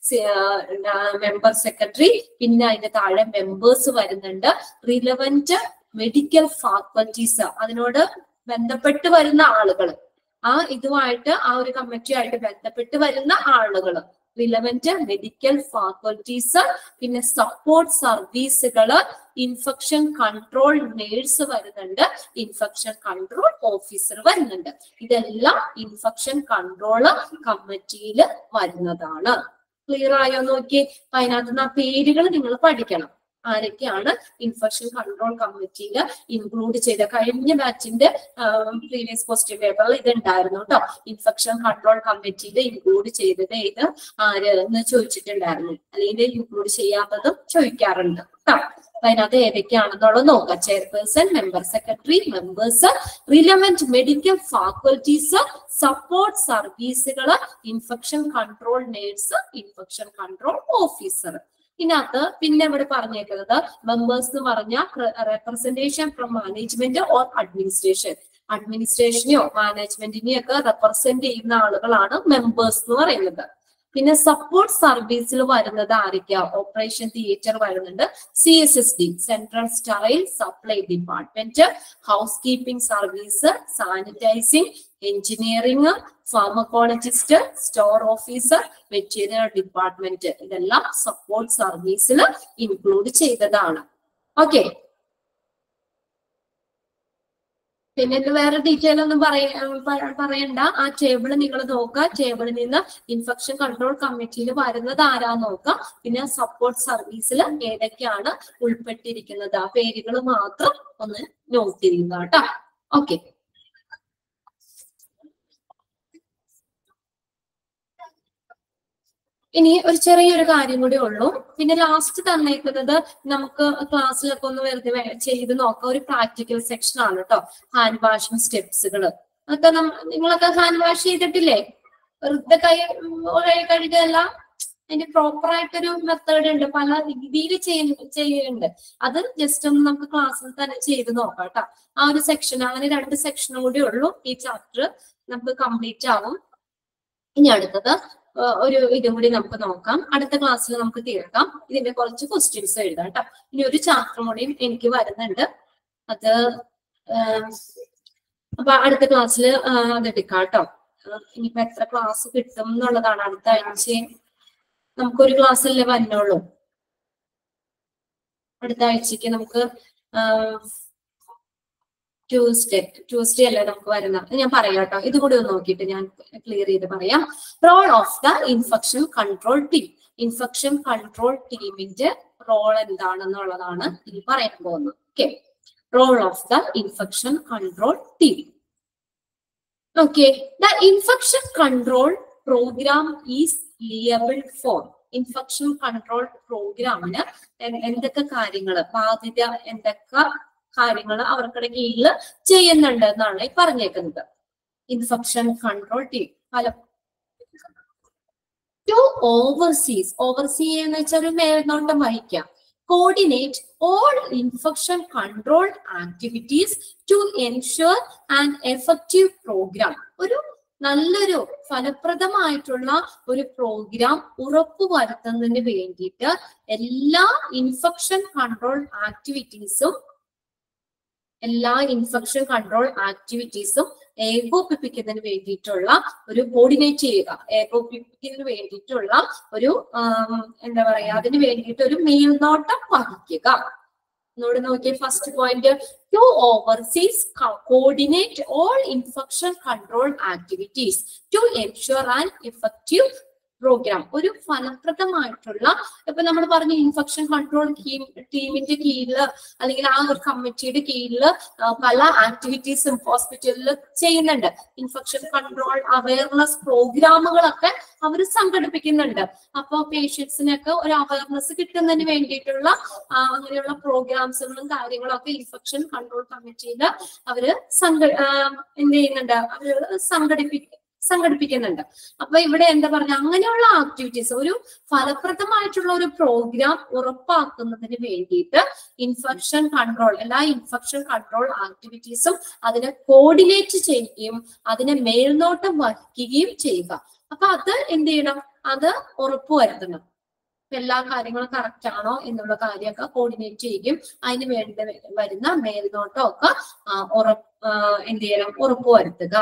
മെമ്പർ സെക്രട്ടറി പിന്നെ അതിന്റെ താഴെ മെമ്പേഴ്സ് വരുന്നുണ്ട് റിലവന്റ് മെഡിക്കൽ ഫാക്കൽറ്റീസ് അതിനോട് ബന്ധപ്പെട്ട് വരുന്ന ആളുകൾ ആ ഇതുമായിട്ട് ആ ഒരു കമ്മിറ്റിയായിട്ട് ബന്ധപ്പെട്ട് വരുന്ന ആളുകൾ റിലവന്റ് മെഡിക്കൽ ഫാക്കൽറ്റീസ് പിന്നെ സപ്പോർട്ട് സർവീസുകള് ഇൻഫെക്ഷൻ കൺട്രോൾ നേഴ്സ് വരുന്നുണ്ട് ഇൻഫെക്ഷൻ കൺട്രോൾ ഓഫീസർ വരുന്നുണ്ട് ഇതെല്ലാം ഇൻഫെക്ഷൻ കൺട്രോൾ കമ്മിറ്റിയിൽ വരുന്നതാണ് ക്ലിയർ ആയോ നോക്കി അപ്പൊ അതിനകത്ത് നിന്ന് ആ പേരുകൾ നിങ്ങൾ പഠിക്കണം ആരൊക്കെയാണ് ഇൻഫെക്ഷൻ കൺട്രോൾ കമ്മിറ്റിയിൽ ഇൻക്ലൂഡ് ചെയ്ത കഴിഞ്ഞ ബാച്ചിന്റെ പ്രീവിയസ് ക്വസ്റ്റ്യൻ പേപ്പറിൽ ഇത് ഉണ്ടായിരുന്നു കേട്ടോ ഇൻഫെക്ഷൻ കൺട്രോൾ കമ്മിറ്റിയിൽ ഇൻക്ലൂഡ് ചെയ്തത് ഇത് ആര് എന്ന് ചോദിച്ചിട്ടുണ്ടായിരുന്നു അല്ലെങ്കിൽ ഇൻക്ലൂഡ് ചെയ്യാത്തതും ചോദിക്കാറുണ്ട് കേട്ടോ അപ്പൊ അതിനകത്ത് ഏതൊക്കെയാണെന്നുള്ളത് നോക്കാം chairperson member secretary members relevant medical faculties support സർവീസുകൾ infection control nurse infection control officer ഇതിനകത്ത് പിന്നെ ഇവിടെ പറഞ്ഞേക്കുന്നത് മെമ്പേഴ്സ് എന്ന് പറഞ്ഞാൽ representation from management or administration അഡ്മിനിസ്ട്രേഷനെയോ മാനേജ്മെന്റിനെയോ ഒക്കെ റെപ്രസെന്റ് ചെയ്യുന്ന ആളുകളാണ് മെമ്പേഴ്സ് എന്ന് പറയുന്നത് പിന്നെ സപ്പോർട്ട് സർവീസിൽ വരുന്നത് ആരൊക്കെയാ ഓപ്പറേഷൻ തിയേറ്റർ വരുന്നുണ്ട് C S S D central sterile supply department housekeeping service sanitising engineering pharmacologist store officer material department ഇതെല്ലാം സപ്പോർട്ട് സർവീസിൽ ഇൻക്ലൂഡ് ചെയ്തതാണ് ഓക്കെ പിന്നെ ഇത് വേറെ ഡീറ്റെയിൽ ഒന്നും പറയ പ- പറയണ്ട ആ ടേബിൾ നിങ്ങൾ നോക്കുക ടേബിളിൽ നിന്ന് ഇൻഫെക്ഷൻ കൺട്രോൾ കമ്മിറ്റിയിൽ വരുന്നത് ആരാ നോക്കുക പിന്നെ സപ്പോർട്ട് സർവീസിൽ ഏതൊക്കെയാണ് ഉൾപ്പെട്ടിരിക്കുന്നത് ആ പേരുകൾ മാത്രം ഒന്ന് നോട്ട് ചെയ്യുക കേട്ടോ ഓക്കെ ഇനി ഒരു ചെറിയൊരു കാര്യം കൂടി ഉള്ളൂ പിന്നെ ലാസ്റ്റ് തന്നേക്കുന്നത് നമുക്ക് ക്ലാസ്സിലൊക്കെ ഒന്ന് വെറുതെ വേ- ചെയ്ത് നോക്കാം ഒരു പ്രാക്ടിക്കൽ സെക്ഷൻ ആണ് കേട്ടോ ഹാൻഡ് വാഷിംഗ് സ്റ്റെപ്സുകൾ അതൊക്കെ നമ്മ നിങ്ങളൊക്കെ ഹാൻഡ് വാഷ് ചെയ്തിട്ടില്ലേ വെറുതെ കൈ ഉം, കൈ കഴുകല്ല അതിന്റെ പ്രോപ്പർ ആയിട്ടൊരു മെത്തേഡ് ഉണ്ട് പല രീതിയിൽ ചെയ്യുന്നുണ്ട് അത് ജസ്റ്റ് ഒന്ന് നമുക്ക് ക്ലാസ്സിൽ തന്നെ ചെയ്ത് നോക്കാം കേട്ടോ ആ ഒരു സെക്ഷൻ അങ്ങനെ രണ്ട് സെക്ഷനും കൂടി ഉള്ളൂ ഈ ചാപ്റ്റർ നമുക്ക് കംപ്ലീറ്റ് ആവും ഇനി അടുത്തത് ആ, ഒരു ഇതും കൂടി നമുക്ക് നോക്കാം അടുത്ത ക്ലാസ്സിൽ നമുക്ക് തീർക്കാം ഇതിന്റെ കുറച്ച് ക്വസ്റ്റ്യൻസ് എഴുതാം കേട്ടോ ഇനി ഒരു ചാപ്റ്റർ കൂടിയും എനിക്ക് വരുന്നുണ്ട് അത് ആ, അപ്പൊ അടുത്ത ക്ലാസ്സിൽ അത് എടുക്കാം കേട്ടോ ആ, ഇനിയിപ്പോ എത്ര ക്ലാസ് കിട്ടും എന്നുള്ളതാണ് അടുത്ത ആഴ്ച നമുക്കൊരു ക്ലാസ്സല്ലേ വന്നോളൂ അടുത്ത ആഴ്ചക്ക് നമുക്ക് ട്യൂസ്ഡേ ട്യൂസ്ഡേ അല്ലേ നമുക്ക് വരുന്നത് ഞാൻ പറയാം കേട്ടോ ഇത് കൂടി ഒന്ന് നോക്കിയിട്ട് ഞാൻ ക്ലിയർ ചെയ്ത് പറയാം role of the infection control team infection control ടീമിന്റെ റോൾ എന്താണെന്നുള്ളതാണ് ഇനി പറയാൻ പോകുന്നത് okay role of the infection control team okay the infection control program is liable for infection control പ്രോഗ്രാമിന് എന്തൊക്കെ കാര്യങ്ങൾ ബാധ്യത എന്തൊക്കെ കാര്യങ്ങൾ അവർക്കുടെ കീഴിൽ ചെയ്യുന്നുണ്ട് എന്നാണ് ഈ പറഞ്ഞേക്കുന്നത് ഇൻഫെക്ഷൻ കൺട്രോൾ ടീം പല ടു ഓവർസീസ് ഓവർസീ എന്ന് വെച്ചാൽ ഒരു മേൽനോട്ടം വഹിക്കാം coordinate all infection control activities to ensure and effective program ഒരു നല്ലൊരു ഫലപ്രദമായിട്ടുള്ള ഒരു പ്രോഗ്രാം ഉറപ്പുവരുത്തുന്നതിന് വേണ്ടിയിട്ട് എല്ലാ ഇൻഫെക്ഷൻ കൺട്രോൾ ആക്ടിവിറ്റീസും എല്ലാ ഇൻഫെക്ഷൻ കൺട്രോൾ ആക്ടിവിറ്റീസും ഏകോപിപ്പിക്കുന്നതിന് വേണ്ടിയിട്ടുള്ള ഒരു കോർഡിനേറ്റ് ചെയ്യുക ഏകോപിപ്പിക്കുന്നതിന് വേണ്ടിയിട്ടുള്ള ഒരു ആം, എന്താ പറയാ അതിന് വേണ്ടിയിട്ട് ഒരു മേൽനോട്ടം വഹിക്കുക ഒന്നുകൂടെ നോക്കിയ first point to overseas coordinate all infection control activities to ensure and effective program ഒരു ഫലപ്രദമായിട്ടുള്ള ഇപ്പൊ നമ്മൾ പറഞ്ഞ ഇൻഫെക്ഷൻ കൺട്രോൾ ടീമിന്റെ കീഴിൽ അല്ലെങ്കിൽ ആ ഒരു കമ്മിറ്റിയുടെ കീഴിൽ പല ആക്ടിവിറ്റീസും ഹോസ്പിറ്റലിൽ ചെയ്യുന്നുണ്ട് ഇൻഫെക്ഷൻ കൺട്രോൾ അവയർനെസ് പ്രോഗ്രാമുകളൊക്കെ അവർ സംഘടിപ്പിക്കുന്നുണ്ട് അപ്പോൾ പേഷ്യൻസിനൊക്കെ ഒരു അവയർനെസ് കിട്ടുന്നതിന് വേണ്ടിയിട്ടുള്ള ആ, അങ്ങനെയുള്ള പ്രോഗ്രാംസുകളും കാര്യങ്ങളും ഒക്കെ ഇൻഫെക്ഷൻ കൺട്രോൾ കമ്മിറ്റിയിൽ അവര് സംഘ ആ, എന്ത് ചെയ്യുന്നുണ്ട് അവര് സംഘടിപ്പിക്കും സംഘടിപ്പിക്കുന്നുണ്ട് അപ്പൊ ഇവിടെ എന്താ പറഞ്ഞ അങ്ങനെയുള്ള ആക്ടിവിറ്റീസ് ഒരു ഫലപ്രദമായിട്ടുള്ള ഒരു പ്രോഗ്രാം ഉറപ്പാക്കുന്നതിന് വേണ്ടിയിട്ട് ഇൻഫെക്ഷൻ കൺട്രോൾ എല്ലാ ഇൻഫെക്ഷൻ കൺട്രോൾ ആക്ടിവിറ്റീസും അതിനെ കോർഡിനേറ്റ് ചെയ്യുകയും അതിനെ മേൽനോട്ടം വഹിക്കുകയും ചെയ്യുക അപ്പൊ അത് എന്ത് ചെയ്യണം അത് ഉറപ്പുവരുത്തണം ഇപ്പൊ എല്ലാ കാര്യങ്ങളും കറക്റ്റ് ആണോ എന്നുള്ള കാര്യമൊക്കെ കോർഡിനേറ്റ് ചെയ്യുകയും അതിന് വേണ്ടി വരുന്ന മേൽനോട്ടം ഒക്കെ ഉറപ്പ് എന്ത് ചെയ്യണം ഉറപ്പുവരുത്തുക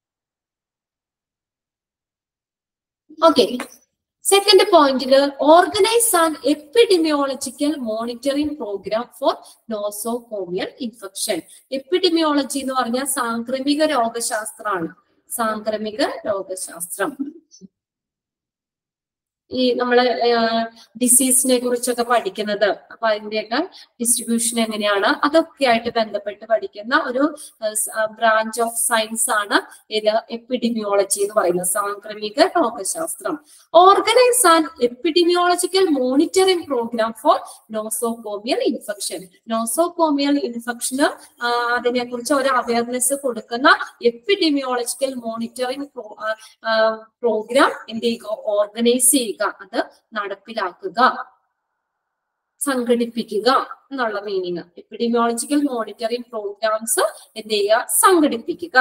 ഓക്കെ സെക്കൻഡ് പോയിന്റിൽ organise and epidemiological monitoring program for nosocomial infection epidemiology എന്ന് പറഞ്ഞാൽ സാംക്രമിക രോഗശാസ്ത്രമാണ് സാംക്രമിക രോഗശാസ്ത്രം ഈ നമ്മള് ഡിസീസിനെ കുറിച്ചൊക്കെ പഠിക്കുന്നത് അപ്പൊ അതിന്റെയൊക്കെ ഡിസ്ട്രിബ്യൂഷൻ എങ്ങനെയാണ് അതൊക്കെ ആയിട്ട് ബന്ധപ്പെട്ട് പഠിക്കുന്ന ഒരു ബ്രാഞ്ച് ഓഫ് സയൻസ് ആണ് ഇത് എപ്പിഡിമിയോളജി എന്ന് പറയുന്നത് സാംക്രമിക രോഗശാസ്ത്രം organise and epidemiological monitoring program for nosocomial infection nosocomial ഇൻഫെക്ഷന് അതിനെ കുറിച്ച് ഒരു അവയർനെസ് കൊടുക്കുന്ന എപ്പിഡിമിയോളജിക്കൽ മോണിറ്ററിംഗ് പ്രോഗ്രാം എന്ത് ചെയ്യുക ഓർഗനൈസ് ചെയ്യുക അത് നടപ്പിലാക്കുക സംഘടിപ്പിക്കുക എന്നുള്ള മീനിങ് എപ്പിഡിമിയോളജിക്കൽ മോണിറ്ററിംഗ് പ്രോഗ്രാംസ് എന്ത് ചെയ്യുക സംഘടിപ്പിക്കുക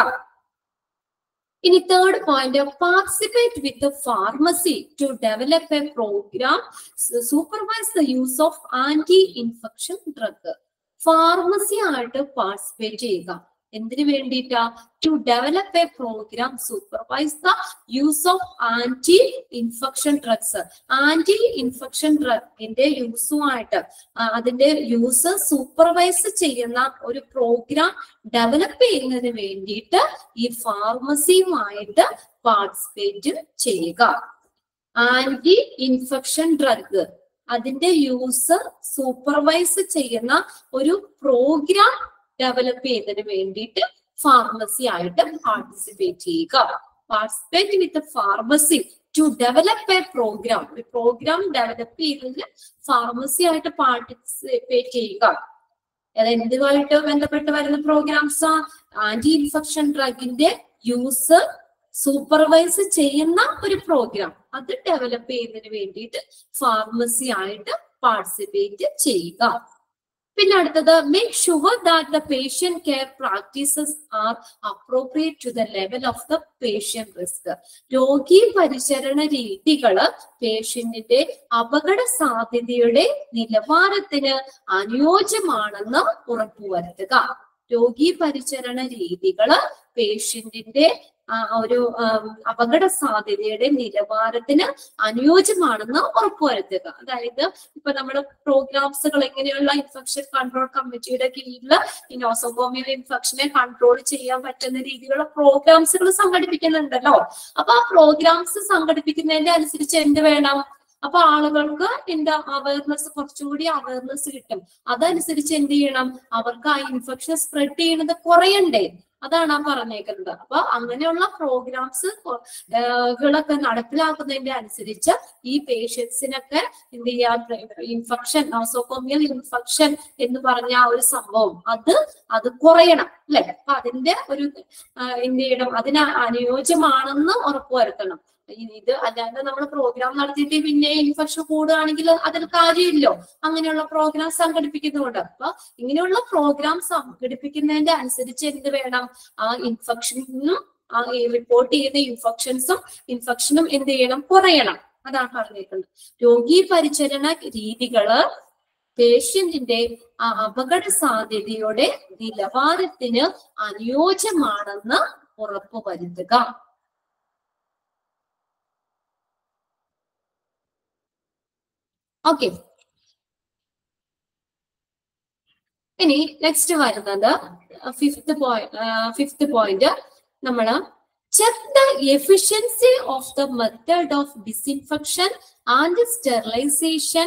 ഇനി third point participate with pharmacy to develop a program supervise the use of anti infection drug pharmacy ആയിട്ട് പാർട്ടിസിപ്പേറ്റ് ചെയ്യുക എന്തിനു വേണ്ടിയിട്ടാ to develop a program supervise the use of anti infection drugs anti infection ഡ്രഗിന്റെ യൂസുമായിട്ട് അതിന്റെ use supervise ചെയ്യുന്ന ഒരു program develop ചെയ്യുന്നതിന് വേണ്ടിയിട്ട് ഈ ഫാർമസിയുമായിട്ട് പാർട്ടിസിപ്പേറ്റ് ചെയ്യുക ആന്റി ഇൻഫെക്ഷൻ ഡ്രഗ് അതിന്റെ യൂസ് സൂപ്പർവൈസ് ചെയ്യുന്ന ഒരു പ്രോഗ്രാം ഡെവലപ്പ് ചെയ്യുന്നതിന് വേണ്ടിയിട്ട് ഫാർമസി ആയിട്ട് പാർട്ടിസിപ്പേറ്റ് ചെയ്യുക participate with pharmacy to develop a program ഒരു പ്രോഗ്രാം ഡെവലപ്പ് ചെയ്യുന്നതിന് ഫാർമസി ആയിട്ട് പാർട്ടിസിപ്പേറ്റ് ചെയ്യുക അത് എന്തുമായിട്ട് ബന്ധപ്പെട്ട് വരുന്ന പ്രോഗ്രാംസ് ആന്റി ഇൻഫെക്ഷൻ ഡ്രഗിന്റെ യൂസ് സൂപ്പർവൈസ് ചെയ്യുന്ന ഒരു പ്രോഗ്രാം അത് ഡെവലപ്പ് ചെയ്യുന്നതിന് വേണ്ടിയിട്ട് ഫാർമസി ആയിട്ട് പാർട്ടിസിപ്പേറ്റ് ചെയ്യുക പിന്നെ അടുത്തത് make sure that the patient care practices are appropriate to the level of the patient risk രോഗി പരിചരണ രീതികള് പേഷ്യന്റിന്റെ അപകട സാധ്യതയുടെ നിലവാരത്തിന് അനുയോജ്യമാണെന്ന് ഉറപ്പുവരുത്തുക രോഗി പരിചരണ രീതികള് പേഷ്യന്റിന്റെ ഒരു അപകട സാധ്യതയുടെ നിലവാരത്തിന് അനുയോജ്യമാണെന്ന് ഉറപ്പുവരുത്തുക അതായത് ഇപ്പൊ നമ്മുടെ പ്രോഗ്രാംസുകൾ എങ്ങനെയുള്ള ഇൻഫെക്ഷൻ കൺട്രോൾ കമ്മിറ്റിയുടെ കീഴിൽ ഈ നോസോകോമിയൽ ഇൻഫെക്ഷനെ കൺട്രോൾ ചെയ്യാൻ പറ്റുന്ന രീതിയിലുള്ള പ്രോഗ്രാംസുകൾ സംഘടിപ്പിക്കുന്നുണ്ടല്ലോ അപ്പൊ ആ പ്രോഗ്രാംസ് സംഘടിപ്പിക്കുന്നതിന്റെ അനുസരിച്ച് എന്ത് വേണം അപ്പൊ ആളുകൾക്ക് എന്താ അവയർനെസ് കുറച്ചും കൂടി അവയർനെസ് കിട്ടും അതനുസരിച്ച് എന്ത് ചെയ്യണം അവർക്ക് ആ ഇൻഫെക്ഷൻ സ്പ്രെഡ് ചെയ്യുന്നത് കുറയണ്ടേ അതാണ് ആ പറഞ്ഞേക്കുന്നത് അപ്പൊ അങ്ങനെയുള്ള പ്രോഗ്രാംസ് കളൊക്കെ നടപ്പിലാക്കുന്നതിന്റെ അനുസരിച്ച് ഈ പേഷ്യൻസിനൊക്കെ എന്ത് ചെയ്യാ ഇൻഫെക്ഷൻ നോസോകോമിയൽ ഇൻഫെക്ഷൻ എന്ന് പറഞ്ഞ ആ ഒരു സംഭവം അത് അത് കുറയണം അല്ലെ അപ്പൊ അതിന്റെ ഒരു എന്ത് ചെയ്യണം അതിന് അനുയോജ്യമാണെന്ന് ഉറപ്പുവരുത്തണം ഇത് അല്ലാണ്ട് നമ്മൾ പ്രോഗ്രാം നടത്തിയിട്ട് പിന്നെ ഇൻഫെക്ഷൻ കൂടുകയാണെങ്കിൽ അതിൽ കാര്യമില്ലോ അങ്ങനെയുള്ള പ്രോഗ്രാം സംഘടിപ്പിക്കുന്നുണ്ട് അപ്പൊ ഇങ്ങനെയുള്ള പ്രോഗ്രാം സംഘടിപ്പിക്കുന്നതിന്റെ അനുസരിച്ച് എന്ത് വേണം ആ ഇൻഫെക്ഷനും ആ റിപ്പോർട്ട് ചെയ്യുന്ന ഇൻഫെക്ഷൻസും ഇൻഫെക്ഷനും എന്ത് ചെയ്യണം കുറയണം അതാണ് പറഞ്ഞേക്കുന്നത് രോഗി പരിചരണ രീതികള് പേഷ്യന്റിന്റെ ആ അപകട സാധ്യതയുടെ നിലവാരത്തിന് അനുയോജ്യമാണെന്ന് ഉറപ്പുവരുത്തുക ഓക്കെ ഇനി നെക്സ്റ്റ് വരുന്നത് ഫിഫ്ത്ത് പോയിന്റ് ഫിഫ്ത്ത് പോയിന്റ് നമ്മള് check the efficiency of the method of disinfection and sterilisation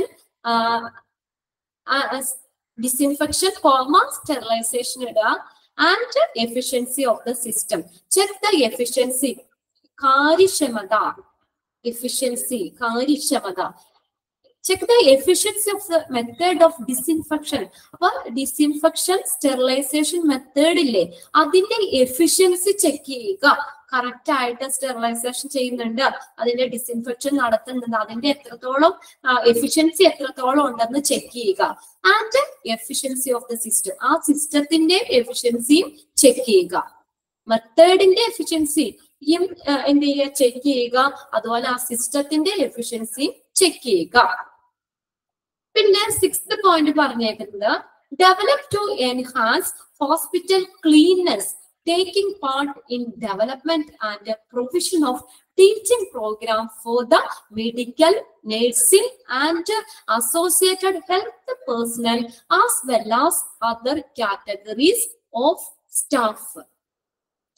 disinfection comma sterilisation ഇടുക and efficiency of the system check the efficiency കാര്യക്ഷമത എഫിഷ്യൻസി കാര്യക്ഷമത check the efficiency of the method of disinfection അപ്പൊ disinfection sterilisation method ഇല്ലേ അതിന്റെ efficiency check ചെയ്യുക correct ആയിട്ട് sterilisation ചെയ്യുന്നുണ്ട് അതിന്റെ ഡിസിൻഫെക്ഷൻ നടത്തുന്നുണ്ട് അതിന്റെ എത്രത്തോളം എഫിഷ്യൻസി എത്രത്തോളം ഉണ്ടെന്ന് ചെക്ക് ചെയ്യുക and efficiency of the system ആ സിസ്റ്റത്തിന്റെ എഫിഷ്യൻസിയും ചെക്ക് ചെയ്യുക മെത്തേഡിന്റെ എഫിഷ്യൻസിയും എന്ത് ചെയ്യുക ചെക്ക് ചെയ്യുക അതുപോലെ ആ സിസ്റ്റത്തിന്റെ എഫിഷ്യൻസിയും ചെക്ക് ചെയ്യുക പിന്നെ സിക്സ്ത് പോയിന്റ് പറഞ്ഞേക്കുന്നത് develop to enhance hospital cleanliness taking part in development and provision of teaching program for the medical nursing and associated health personnel as well as other categories of staff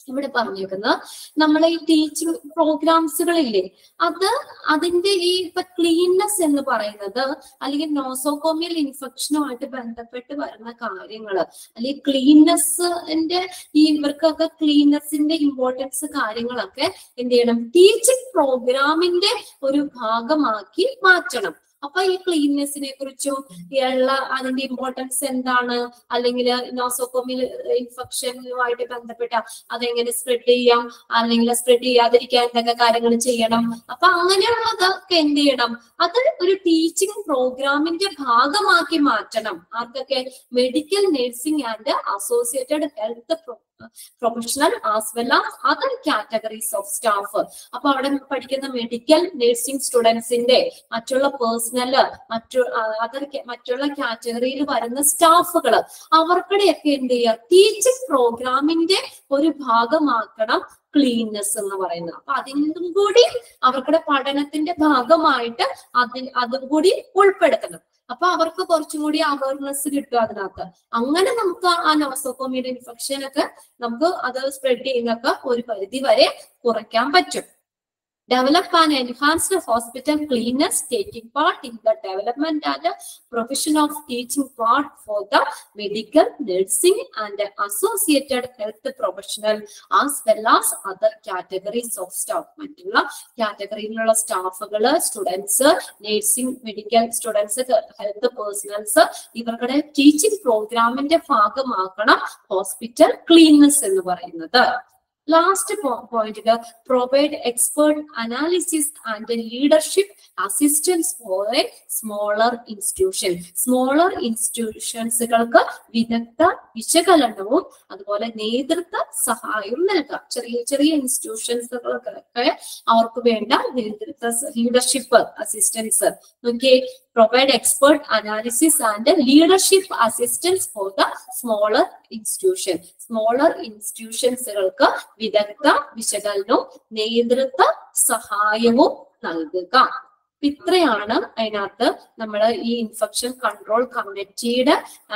ഇവിടെ പറഞ്ഞേക്കുന്നത് നമ്മളെ ഈ teaching പ്രോഗ്രാംസുകളില്ലേ അത് അതിന്റെ ഈ ഇപ്പൊ cleanness എന്ന് പറയുന്നത് അല്ലെങ്കിൽ നോസോകോമിയൽ ഇൻഫെക്ഷനുമായിട്ട് ബന്ധപ്പെട്ട് വരുന്ന കാര്യങ്ങൾ അല്ലെങ്കിൽ ക്ലീൻനെസ്സിന്റെ ഈ ഇവർക്കൊക്കെ ക്ലീൻനെസ്സിന്റെ ഇമ്പോർട്ടൻസ് കാര്യങ്ങളൊക്കെ എന്ത് ചെയ്യണം ടീച്ചിങ് പ്രോഗ്രാമിന്റെ ഒരു ഭാഗമാക്കി മാറ്റണം അപ്പൊ ഈ ക്ലീൻനെസ്സിനെ കുറിച്ചും ഉള്ള അതിന്റെ ഇമ്പോർട്ടൻസ് എന്താണ് അല്ലെങ്കിൽ നോസോകോമിൽ ഇൻഫെക്ഷനുമായിട്ട് ബന്ധപ്പെട്ട അതെങ്ങനെ സ്പ്രെഡ് ചെയ്യാം അല്ലെങ്കിൽ സ്പ്രെഡ് ചെയ്യാതിരിക്കാൻ എന്തൊക്കെ കാര്യങ്ങൾ ചെയ്യണം അപ്പൊ അങ്ങനെയുള്ളതൊക്കെ എന്ത് ചെയ്യണം അത് ഒരു ടീച്ചിങ് പ്രോഗ്രാമിന്റെ ഭാഗമാക്കി മാറ്റണം ആർക്കൊക്കെ medical nursing and associated health professional as well as other categories of staff അപ്പൊ അവിടെ പഠിക്കുന്ന മെഡിക്കൽ നഴ്സിംഗ് സ്റ്റുഡൻസിന്റെ മറ്റുള്ള പേഴ്സണല് മറ്റു അതർ മറ്റുള്ള കാറ്റഗറിയിൽ വരുന്ന സ്റ്റാഫുകൾ അവർക്കിടെയൊക്കെ എന്ത് ചെയ്യുക ടീച്ചിങ് പ്രോഗ്രാമിന്റെ ഒരു ഭാഗമാക്കണം ക്ലീൻനെസ് എന്ന് പറയുന്നത് അപ്പൊ അതിനും കൂടി അവർക്കുടെ പഠനത്തിന്റെ ഭാഗമായിട്ട് അതിൽ അതും കൂടി ഉൾപ്പെടുത്തണം അപ്പൊ അവർക്ക് കുറച്ചും കൂടി അവയർനെസ് കിട്ടും അതിനകത്ത് അങ്ങനെ നമുക്ക് ആ നോസോകോമിയുടെ ഇൻഫെക്ഷൻ ഒക്കെ നമുക്ക് അത് സ്പ്രെഡ് ചെയ്യുന്നൊക്കെ ഒരു പരിധി വരെ കുറയ്ക്കാൻ പറ്റും develop an enhanced hospital cleanliness taking part in the development and provision of teaching part for the medical nursing and associated health professional as well as other categories of staff മറ്റുള്ള കാറ്റഗറിയിലുള്ള സ്റ്റാഫുകള് students nursing medical students health personnels ഇവരുടെ teaching പ്രോഗ്രാമിന്റെ ഭാഗമാക്കണം hospital cleanness എന്ന് പറയുന്നത് last point provide expert analysis and leadership assistance for a smaller institution smaller ഇൻസ്റ്റിറ്റ്യൂഷൻസുകൾക്ക് വിദഗ്ധ വിശകലനവും അതുപോലെ നേതൃത്വ സഹായവും നൽകാം ചെറിയ ചെറിയ ഇൻസ്റ്റിറ്റ്യൂഷൻസുകൾക്കൊക്കെ അവർക്ക് വേണ്ട നേതൃത്വ ലീഡർഷിപ്പ് അസിസ്റ്റൻസ് നോക്കിയേ provide expert analysis and leadership assistance for the smaller institution smaller ഇൻസ്റ്റിറ്റ്യൂഷൻസുകൾക്ക് വിദഗ്ധ വിശകലനവും നേതൃത്വ സഹായവും നൽകുക ഇത്രയാണ് അതിനകത്ത് നമ്മൾ ഈ ഇൻഫെക്ഷൻ കൺട്രോൾ കമ്മിറ്റിയുടെ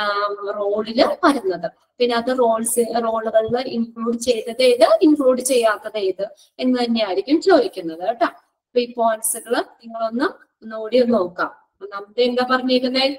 റോളില് വരുന്നത് പിന്നെ അത് റോൾസ് റോളുകളിൽ ഇൻക്ലൂഡ് ചെയ്തത് ഏത് ഇൻക്ലൂഡ് ചെയ്യാത്തത് ഏത് എന്ന് തന്നെയായിരിക്കും ചോദിക്കുന്നത് കേട്ടോ അപ്പൊ ഈ പോയിന്റ്സുകൾ നിങ്ങളൊന്ന് ഒന്നുകൂടി ഒന്ന് നോക്കാം ഒന്നാമത്തെ എന്താ പറഞ്ഞിരിക്കുന്നത്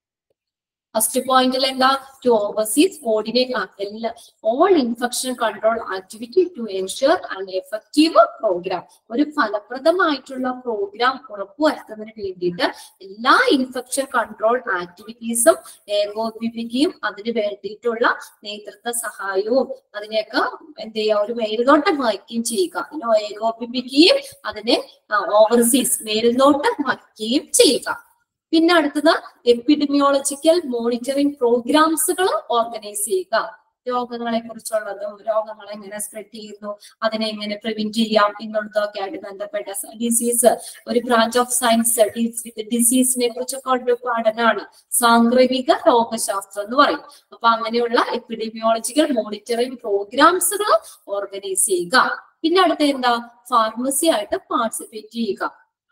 ഫസ്റ്റ് പോയിന്റിൽ എന്താ ടു ഓവർസീസ് കോർഡിനേറ്റ് എല്ലാ all infection control activity to ensure and effective program ഒരു ഫലപ്രദമായിട്ടുള്ള പ്രോഗ്രാം ഉറപ്പുവരുത്തുന്നതിന് വേണ്ടിയിട്ട് എല്ലാ ഇൻഫെക്ഷൻ കൺട്രോൾ ആക്ടിവിറ്റീസും ഏകോപിപ്പിക്കുകയും അതിന് വേണ്ടിയിട്ടുള്ള നേതൃത്വ സഹായവും അതിനെയൊക്കെ എന്ത് ചെയ്യുക ഒരു മേൽനോട്ടം വഹിക്കുകയും ചെയ്യുക അതിനെ ഏകോപിപ്പിക്കുകയും അതിനെ ഓവർസീസ് മേൽനോട്ടം വഹിക്കുകയും ചെയ്യുക പിന്നെ അടുത്തത് എപ്പിഡമിയോളജിക്കൽ മോണിറ്ററിംഗ് പ്രോഗ്രാംസുകൾ ഓർഗനൈസ് ചെയ്യുക രോഗങ്ങളെ കുറിച്ചുള്ളതും രോഗങ്ങൾ എങ്ങനെ സ്പ്രെഡ് ചെയ്യുന്നു അതിനെ എങ്ങനെ പ്രിവെന്റ് ചെയ്യാം എന്നുള്ളതൊക്കെ ആയിട്ട് ബന്ധപ്പെട്ട ഡിസീസ് ഒരു ബ്രാഞ്ച് ഓഫ് സയൻസ് ഡിസീസിനെ കുറിച്ചൊക്കെ ഒരു പഠനമാണ് സാംക്രമിക രോഗശാസ്ത്രം എന്ന് പറയും അപ്പൊ അങ്ങനെയുള്ള എപ്പിഡമിയോളജിക്കൽ മോണിറ്ററിംഗ് പ്രോഗ്രാംസുകൾ ഓർഗനൈസ് ചെയ്യുക പിന്നെ അടുത്ത എന്താ ഫാർമസി ആയിട്ട് പാർട്ടിസിപ്പേറ്റ് ചെയ്യുക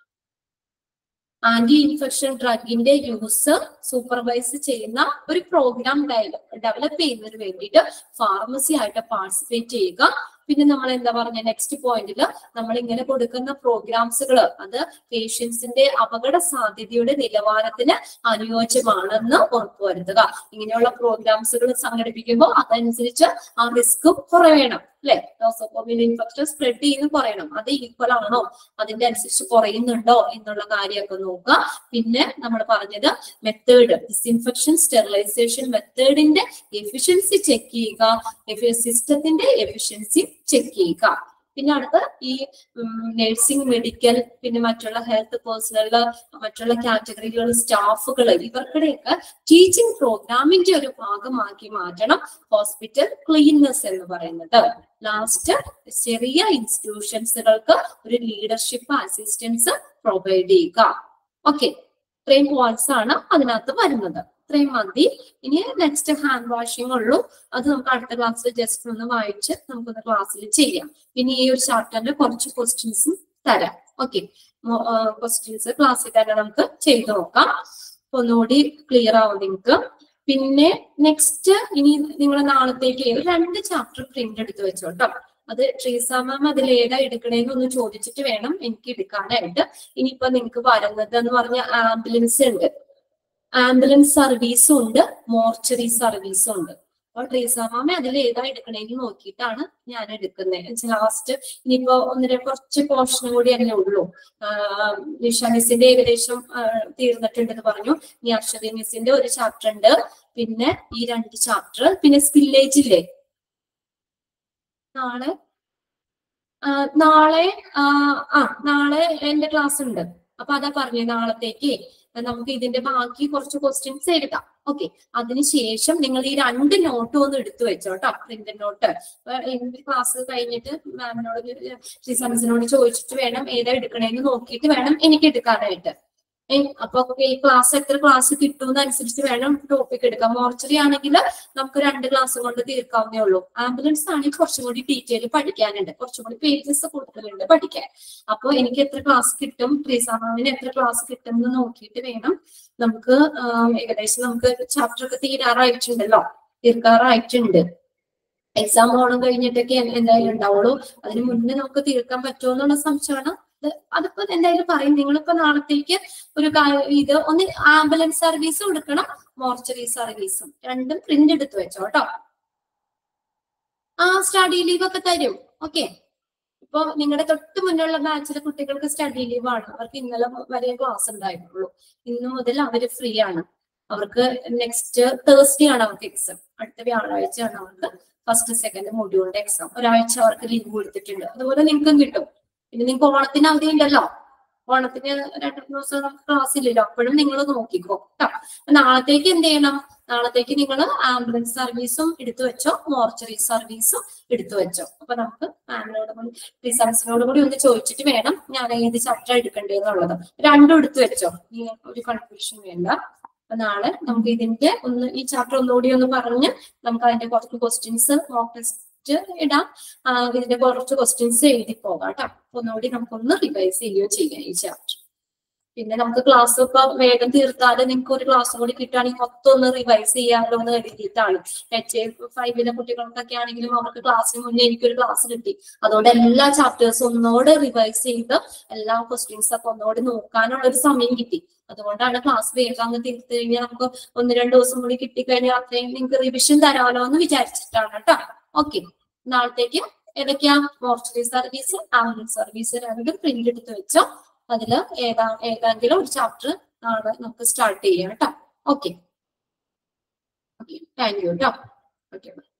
ആന്റി ഇൻഫെക്ഷൻ ഡ്രഗിന്റെ യൂസ് സൂപ്പർവൈസ് ചെയ്യുന്ന ഒരു പ്രോഗ്രാം ഡെവലപ്പ് ചെയ്യുന്നതിന് വേണ്ടിയിട്ട് ഫാർമസി ആയിട്ട് പാർട്ടിസിപ്പേറ്റ് ചെയ്യുക പിന്നെ നമ്മൾ എന്താ പറഞ്ഞ നെക്സ്റ്റ് പോയിന്റിൽ നമ്മൾ ഇങ്ങനെ കൊടുക്കുന്ന പ്രോഗ്രാംസുകൾ അത് പേഷ്യൻസിന്റെ അപകട സാധ്യതയുടെ നിലവാരത്തിന് അനുയോജ്യമാണെന്ന് ഉറപ്പുവരുത്തുക ഇങ്ങനെയുള്ള പ്രോഗ്രാംസുകൾ സംഘടിപ്പിക്കുമ്പോൾ അതനുസരിച്ച് ആ റിസ്ക്കും കുറയണം അല്ലെ നോസോകോമിയൽ ഇൻഫെക്ഷൻ സ്പ്രെഡ് ചെയ്യുന്ന കുറയണം അത് ഈക്വൽ ആണോ അതിന്റെ അനുസരിച്ച് കുറയുന്നുണ്ടോ എന്നുള്ള കാര്യമൊക്കെ നോക്കുക പിന്നെ നമ്മൾ പറഞ്ഞത് മെത്തേഡ് ഡിസ്ഇൻഫെക്ഷൻ സ്റ്റെറിലൈസേഷൻ മെത്തേഡിന്റെ എഫിഷ്യൻസി ചെക്ക് ചെയ്യുക സിസ്റ്റത്തിന്റെ എഫിഷ്യൻസി ചെക്ക് ചെയ്യുക പിന്നെ അടുത്ത് ഈ നഴ്സിംഗ് മെഡിക്കൽ പിന്നെ മറ്റുള്ള ഹെൽത്ത് പേഴ്സണൽ മറ്റുള്ള കാറ്റഗറിയിലുള്ള സ്റ്റാഫുകൾ ഇവർക്കിടെയൊക്കെ ടീച്ചിങ് പ്രോഗ്രാമിന്റെ ഒരു ഭാഗമാക്കി മാറ്റണം ഹോസ്പിറ്റൽ ക്ലീൻനെസ് എന്ന് പറയുന്നത് ലാസ്റ്റ് ചെറിയ ഇൻസ്റ്റിറ്റ്യൂഷൻസുകൾക്ക് ഒരു ലീഡർഷിപ്പ് അസിസ്റ്റൻസ് പ്രൊവൈഡ് ചെയ്യുക ഓക്കെ ഇത്രയും പോയിന്റ്സ് ആണ് അതിനകത്ത് വരുന്നത് ഇത്രയും മതി ഇനി നെക്സ്റ്റ് ഹാൻഡ് വാഷിംഗ് ഉള്ളൂ അത് നമുക്ക് അടുത്ത ക്ലാസ്സിൽ ജസ്റ്റ് ഒന്ന് വായിച്ച് നമുക്കൊന്ന് ക്ലാസ്സിൽ ചെയ്യാം പിന്നെ ഈ ഒരു ചാപ്റ്ററിന്റെ കുറച്ച് ക്വസ്റ്റ്യൻസും തരാം ഓക്കെ ക്വസ്റ്റ്യൻസ് ക്ലാസ്സിൽ തന്നെ നമുക്ക് ചെയ്തു നോക്കാം അപ്പൊ ഒന്നുകൂടി ക്ലിയർ ആവും നിങ്ങൾക്ക് പിന്നെ നെക്സ്റ്റ് ഇനി നിങ്ങൾ നാളത്തേക്ക് ഒരു രണ്ട് ചാപ്റ്റർ പ്രിന്റ് എടുത്ത് വെച്ചോട്ടോ അത് ട്രീസ മാം അതിൽ ഏതാ എടുക്കണേന്ന് ഒന്ന് ചോദിച്ചിട്ട് വേണം എനിക്ക് എടുക്കാനായിട്ട് ഇനിയിപ്പോ നിങ്ങൾക്ക് വരുന്നത് എന്ന് പറഞ്ഞ ആംബുലൻസ് ഉണ്ട് ആംബുലൻസ് സർവീസും ഉണ്ട് മോർച്ചറി സർവീസും ഉണ്ട് അപ്പൊ ട്രീസ മാമ അതിൽ ഏതാ എടുക്കണേന്ന് നോക്കിയിട്ടാണ് ഞാൻ എടുക്കുന്നത് ലാസ്റ്റ് ഇനിയിപ്പോ ഒന്നര കുറച്ച് പോർഷനും കൂടി അല്ലേ ഉള്ളൂ ആഹ് നിഷ മിസ്സിന്റെ ഏകദേശം ആഹ് തീർന്നിട്ടുണ്ടെന്ന് പറഞ്ഞു ഇനി അർഷദി മിസ്സിന്റെ ഒരു ചാപ്റ്റർ ഉണ്ട് പിന്നെ ഈ രണ്ട് ചാപ്റ്റർ പിന്നെ സ്പില്ലേജ് ഇല്ലേ നാളെ ആ, നാളെ ആ ആ, നാളെ എന്റെ ക്ലാസ് ഉണ്ട് അപ്പൊ അതാ പറഞ്ഞേ നാളത്തേക്ക് നമുക്ക് ഇതിന്റെ ബാക്കി കുറച്ച് ക്വസ്റ്റ്യൻസ് എഴുതാം ഓക്കെ അതിനുശേഷം നിങ്ങൾ ഈ രണ്ട് നോട്ടും ഒന്ന് എടുത്തു വെച്ചോ കേട്ടോ പ്രിന്റ് നോട്ട് എന്റെ ക്ലാസ് കഴിഞ്ഞിട്ട് മാമിനോട് ശ്രീസമിസിനോട് ചോദിച്ചിട്ട് വേണം ഏതാ എടുക്കണേന്ന് നോക്കിയിട്ട് വേണം എനിക്ക് എടുക്കാനായിട്ട് ഏ, അപ്പൊ ഈ ക്ലാസ് എത്ര ക്ലാസ് കിട്ടുന്നതനുസരിച്ച് വേണം ടോപ്പിക് എടുക്കാം മോർച്ചറി ആണെങ്കിൽ നമുക്ക് രണ്ട് ക്ലാസ് കൊണ്ട് തീർക്കാവുന്നേ ഉള്ളൂ ആംബുലൻസ് ആണെങ്കിൽ കുറച്ചും കൂടി ഡീറ്റെയിൽ പഠിക്കാനുണ്ട് കുറച്ചും കൂടി പേജസ് കൂടുതലുണ്ട് പഠിക്കാൻ അപ്പൊ എനിക്ക് എത്ര ക്ലാസ് കിട്ടും പ്രീസാമാവിന് എത്ര ക്ലാസ് കിട്ടും എന്ന് നോക്കിയിട്ട് വേണം നമുക്ക് ആം, ഏകദേശം നമുക്ക് ചാപ്റ്റർ ഒക്കെ തീരാറായിട്ടുണ്ടല്ലോ തീർക്കാറായിട്ടുണ്ട് എക്സാം ഓണം കഴിഞ്ഞിട്ടൊക്കെ എ- എന്തായാലും ഉണ്ടാവുള്ളൂ അതിന് മുന്നേ നമുക്ക് തീർക്കാൻ പറ്റുമോ എന്നുള്ള സംശയമാണ് അത് അതിപ്പോ എന്തായാലും പറയും നിങ്ങളിപ്പോ നാളത്തേക്ക് ഒരു കാ- ഇത് ഒന്ന് ആംബുലൻസ് സർവീസും എടുക്കണം മോർച്ചറി സർവീസും രണ്ടും പ്രിന്റ് എടുത്ത് വെച്ചോ കേട്ടോ ആ സ്റ്റഡി ലീവ് ഒക്കെ തരും ഓക്കെ ഇപ്പൊ നിങ്ങളുടെ തൊട്ട് മുന്നുള്ള ബാച്ചിലെ കുട്ടികൾക്ക് സ്റ്റഡി ലീവ് ആണ് അവർക്ക് ഇന്നലെ വരെ ക്ലാസ് ഉണ്ടായിരുന്നുള്ളൂ ഇന്നു മുതൽ അവര് ഫ്രീ ആണ് അവർക്ക് നെക്സ്റ്റ് തേഴ്സ്ഡേ ആണ് അവർക്ക് എക്സാം അടുത്ത വ്യാഴാഴ്ചയാണ് അവർക്ക് ഫസ്റ്റ് സെക്കൻഡ് മൊഡ്യൂളിന്റെ എക്സാം ഒരാഴ്ച അവർക്ക് ലീവ് കൊടുത്തിട്ടുണ്ട് അതുപോലെ നിങ്ങൾക്കും കിട്ടും പിന്നെ നിങ്ങൾക്ക് ഓണത്തിന് അവധി ഉണ്ടല്ലോ ഓണത്തിന് രണ്ടു ദിവസം നമുക്ക് ക്ലാസ് ഇല്ലല്ലോ അപ്പോഴും നിങ്ങൾ നോക്കിക്കോ കേട്ടോ അപ്പൊ നാളത്തേക്ക് എന്ത് ചെയ്യണം നാളത്തേക്ക് നിങ്ങൾ ആംബുലൻസ് സർവീസും എടുത്തു വെച്ചോ മോർച്ചറി സർവീസും എടുത്തു വെച്ചോ അപ്പൊ നമുക്ക് മാമിനോട് റിസൾട്ട്സിനോട് കൂടി ഒന്ന് ചോദിച്ചിട്ട് വേണം ഞാൻ ഏത് ചാപ്റ്റർ എടുക്കേണ്ടതെന്നുള്ളത് രണ്ടും എടുത്തു വെച്ചോ നീ ഒരു കൺഫ്യൂഷൻ വേണ്ട അപ്പൊ നാളെ നമുക്ക് ഇതിന്റെ ഒന്ന് ഈ ചാപ്റ്റർ ഒന്നുകൂടി ഒന്ന് പറഞ്ഞ് നമുക്ക് അതിന്റെ കുറച്ച് ക്വസ്റ്റ്യൻസ് മോക്ക് ടെസ്റ്റ് ഇടാം ആ, ഇതിന്റെ കുറച്ച് ക്വസ്റ്റ്യൻസ് എഴുതി പോകാം കേട്ടോ അപ്പൊ ഒന്നുകൂടി നമുക്കൊന്ന് റിവൈസ് ചെയ്യുകയോ ചെയ്യാം ഈ ചാപ്റ്റർ പിന്നെ നമുക്ക് ക്ലാസ് ഇപ്പൊ വേഗം തീർത്താതെ നിങ്ങൾക്ക് ഒരു ക്ലാസ് കൂടി കിട്ടുകയാണെങ്കിൽ മൊത്തം ഒന്ന് റിവൈസ് ചെയ്യാമല്ലോ എന്ന് കരുതിയിട്ടാണ് എച്ച് എ ഫൈവിലെ കുട്ടികൾക്കൊക്കെ ആണെങ്കിലും അവർക്ക് ക്ലാസ്സിന് മുന്നേ എനിക്കൊരു ക്ലാസ് കിട്ടി അതുകൊണ്ട് എല്ലാ ചാപ്റ്റേഴ്സും ഒന്നോടെ റിവൈസ് ചെയ്ത് എല്ലാ ക്വസ്റ്റ്യൻസ് ഒക്കെ ഒന്നോടെ നോക്കാനുള്ള ഒരു സമയം കിട്ടി അതുകൊണ്ടാണ് ക്ലാസ് വേഗം അങ്ങ് തീർത്ത് കഴിഞ്ഞാൽ നമുക്ക് ഒന്ന് രണ്ട് ദിവസം കൂടി കിട്ടിക്കഴിഞ്ഞാൽ അത്രയും നിങ്ങൾക്ക് റിവിഷൻ തരാമല്ലോ എന്ന് വിചാരിച്ചിട്ടാണ് കേട്ടോ ഓക്കെ നാളത്തേക്ക് ഏതൊക്കെയാ മോർച്ചറി സർവീസ് ആംബുലൻസ് സർവീസ് രണ്ടും പ്രിന്റ് എടുത്ത് വെച്ചോ അതില് ഏതാ ഏതെങ്കിലും ഒരു ചാപ്റ്റർ നാളെ നമുക്ക് സ്റ്റാർട്ട് ചെയ്യാം കേട്ടോ ഓക്കെ ഓക്കെ താങ്ക് യു കേട്ടോ ഓക്കെ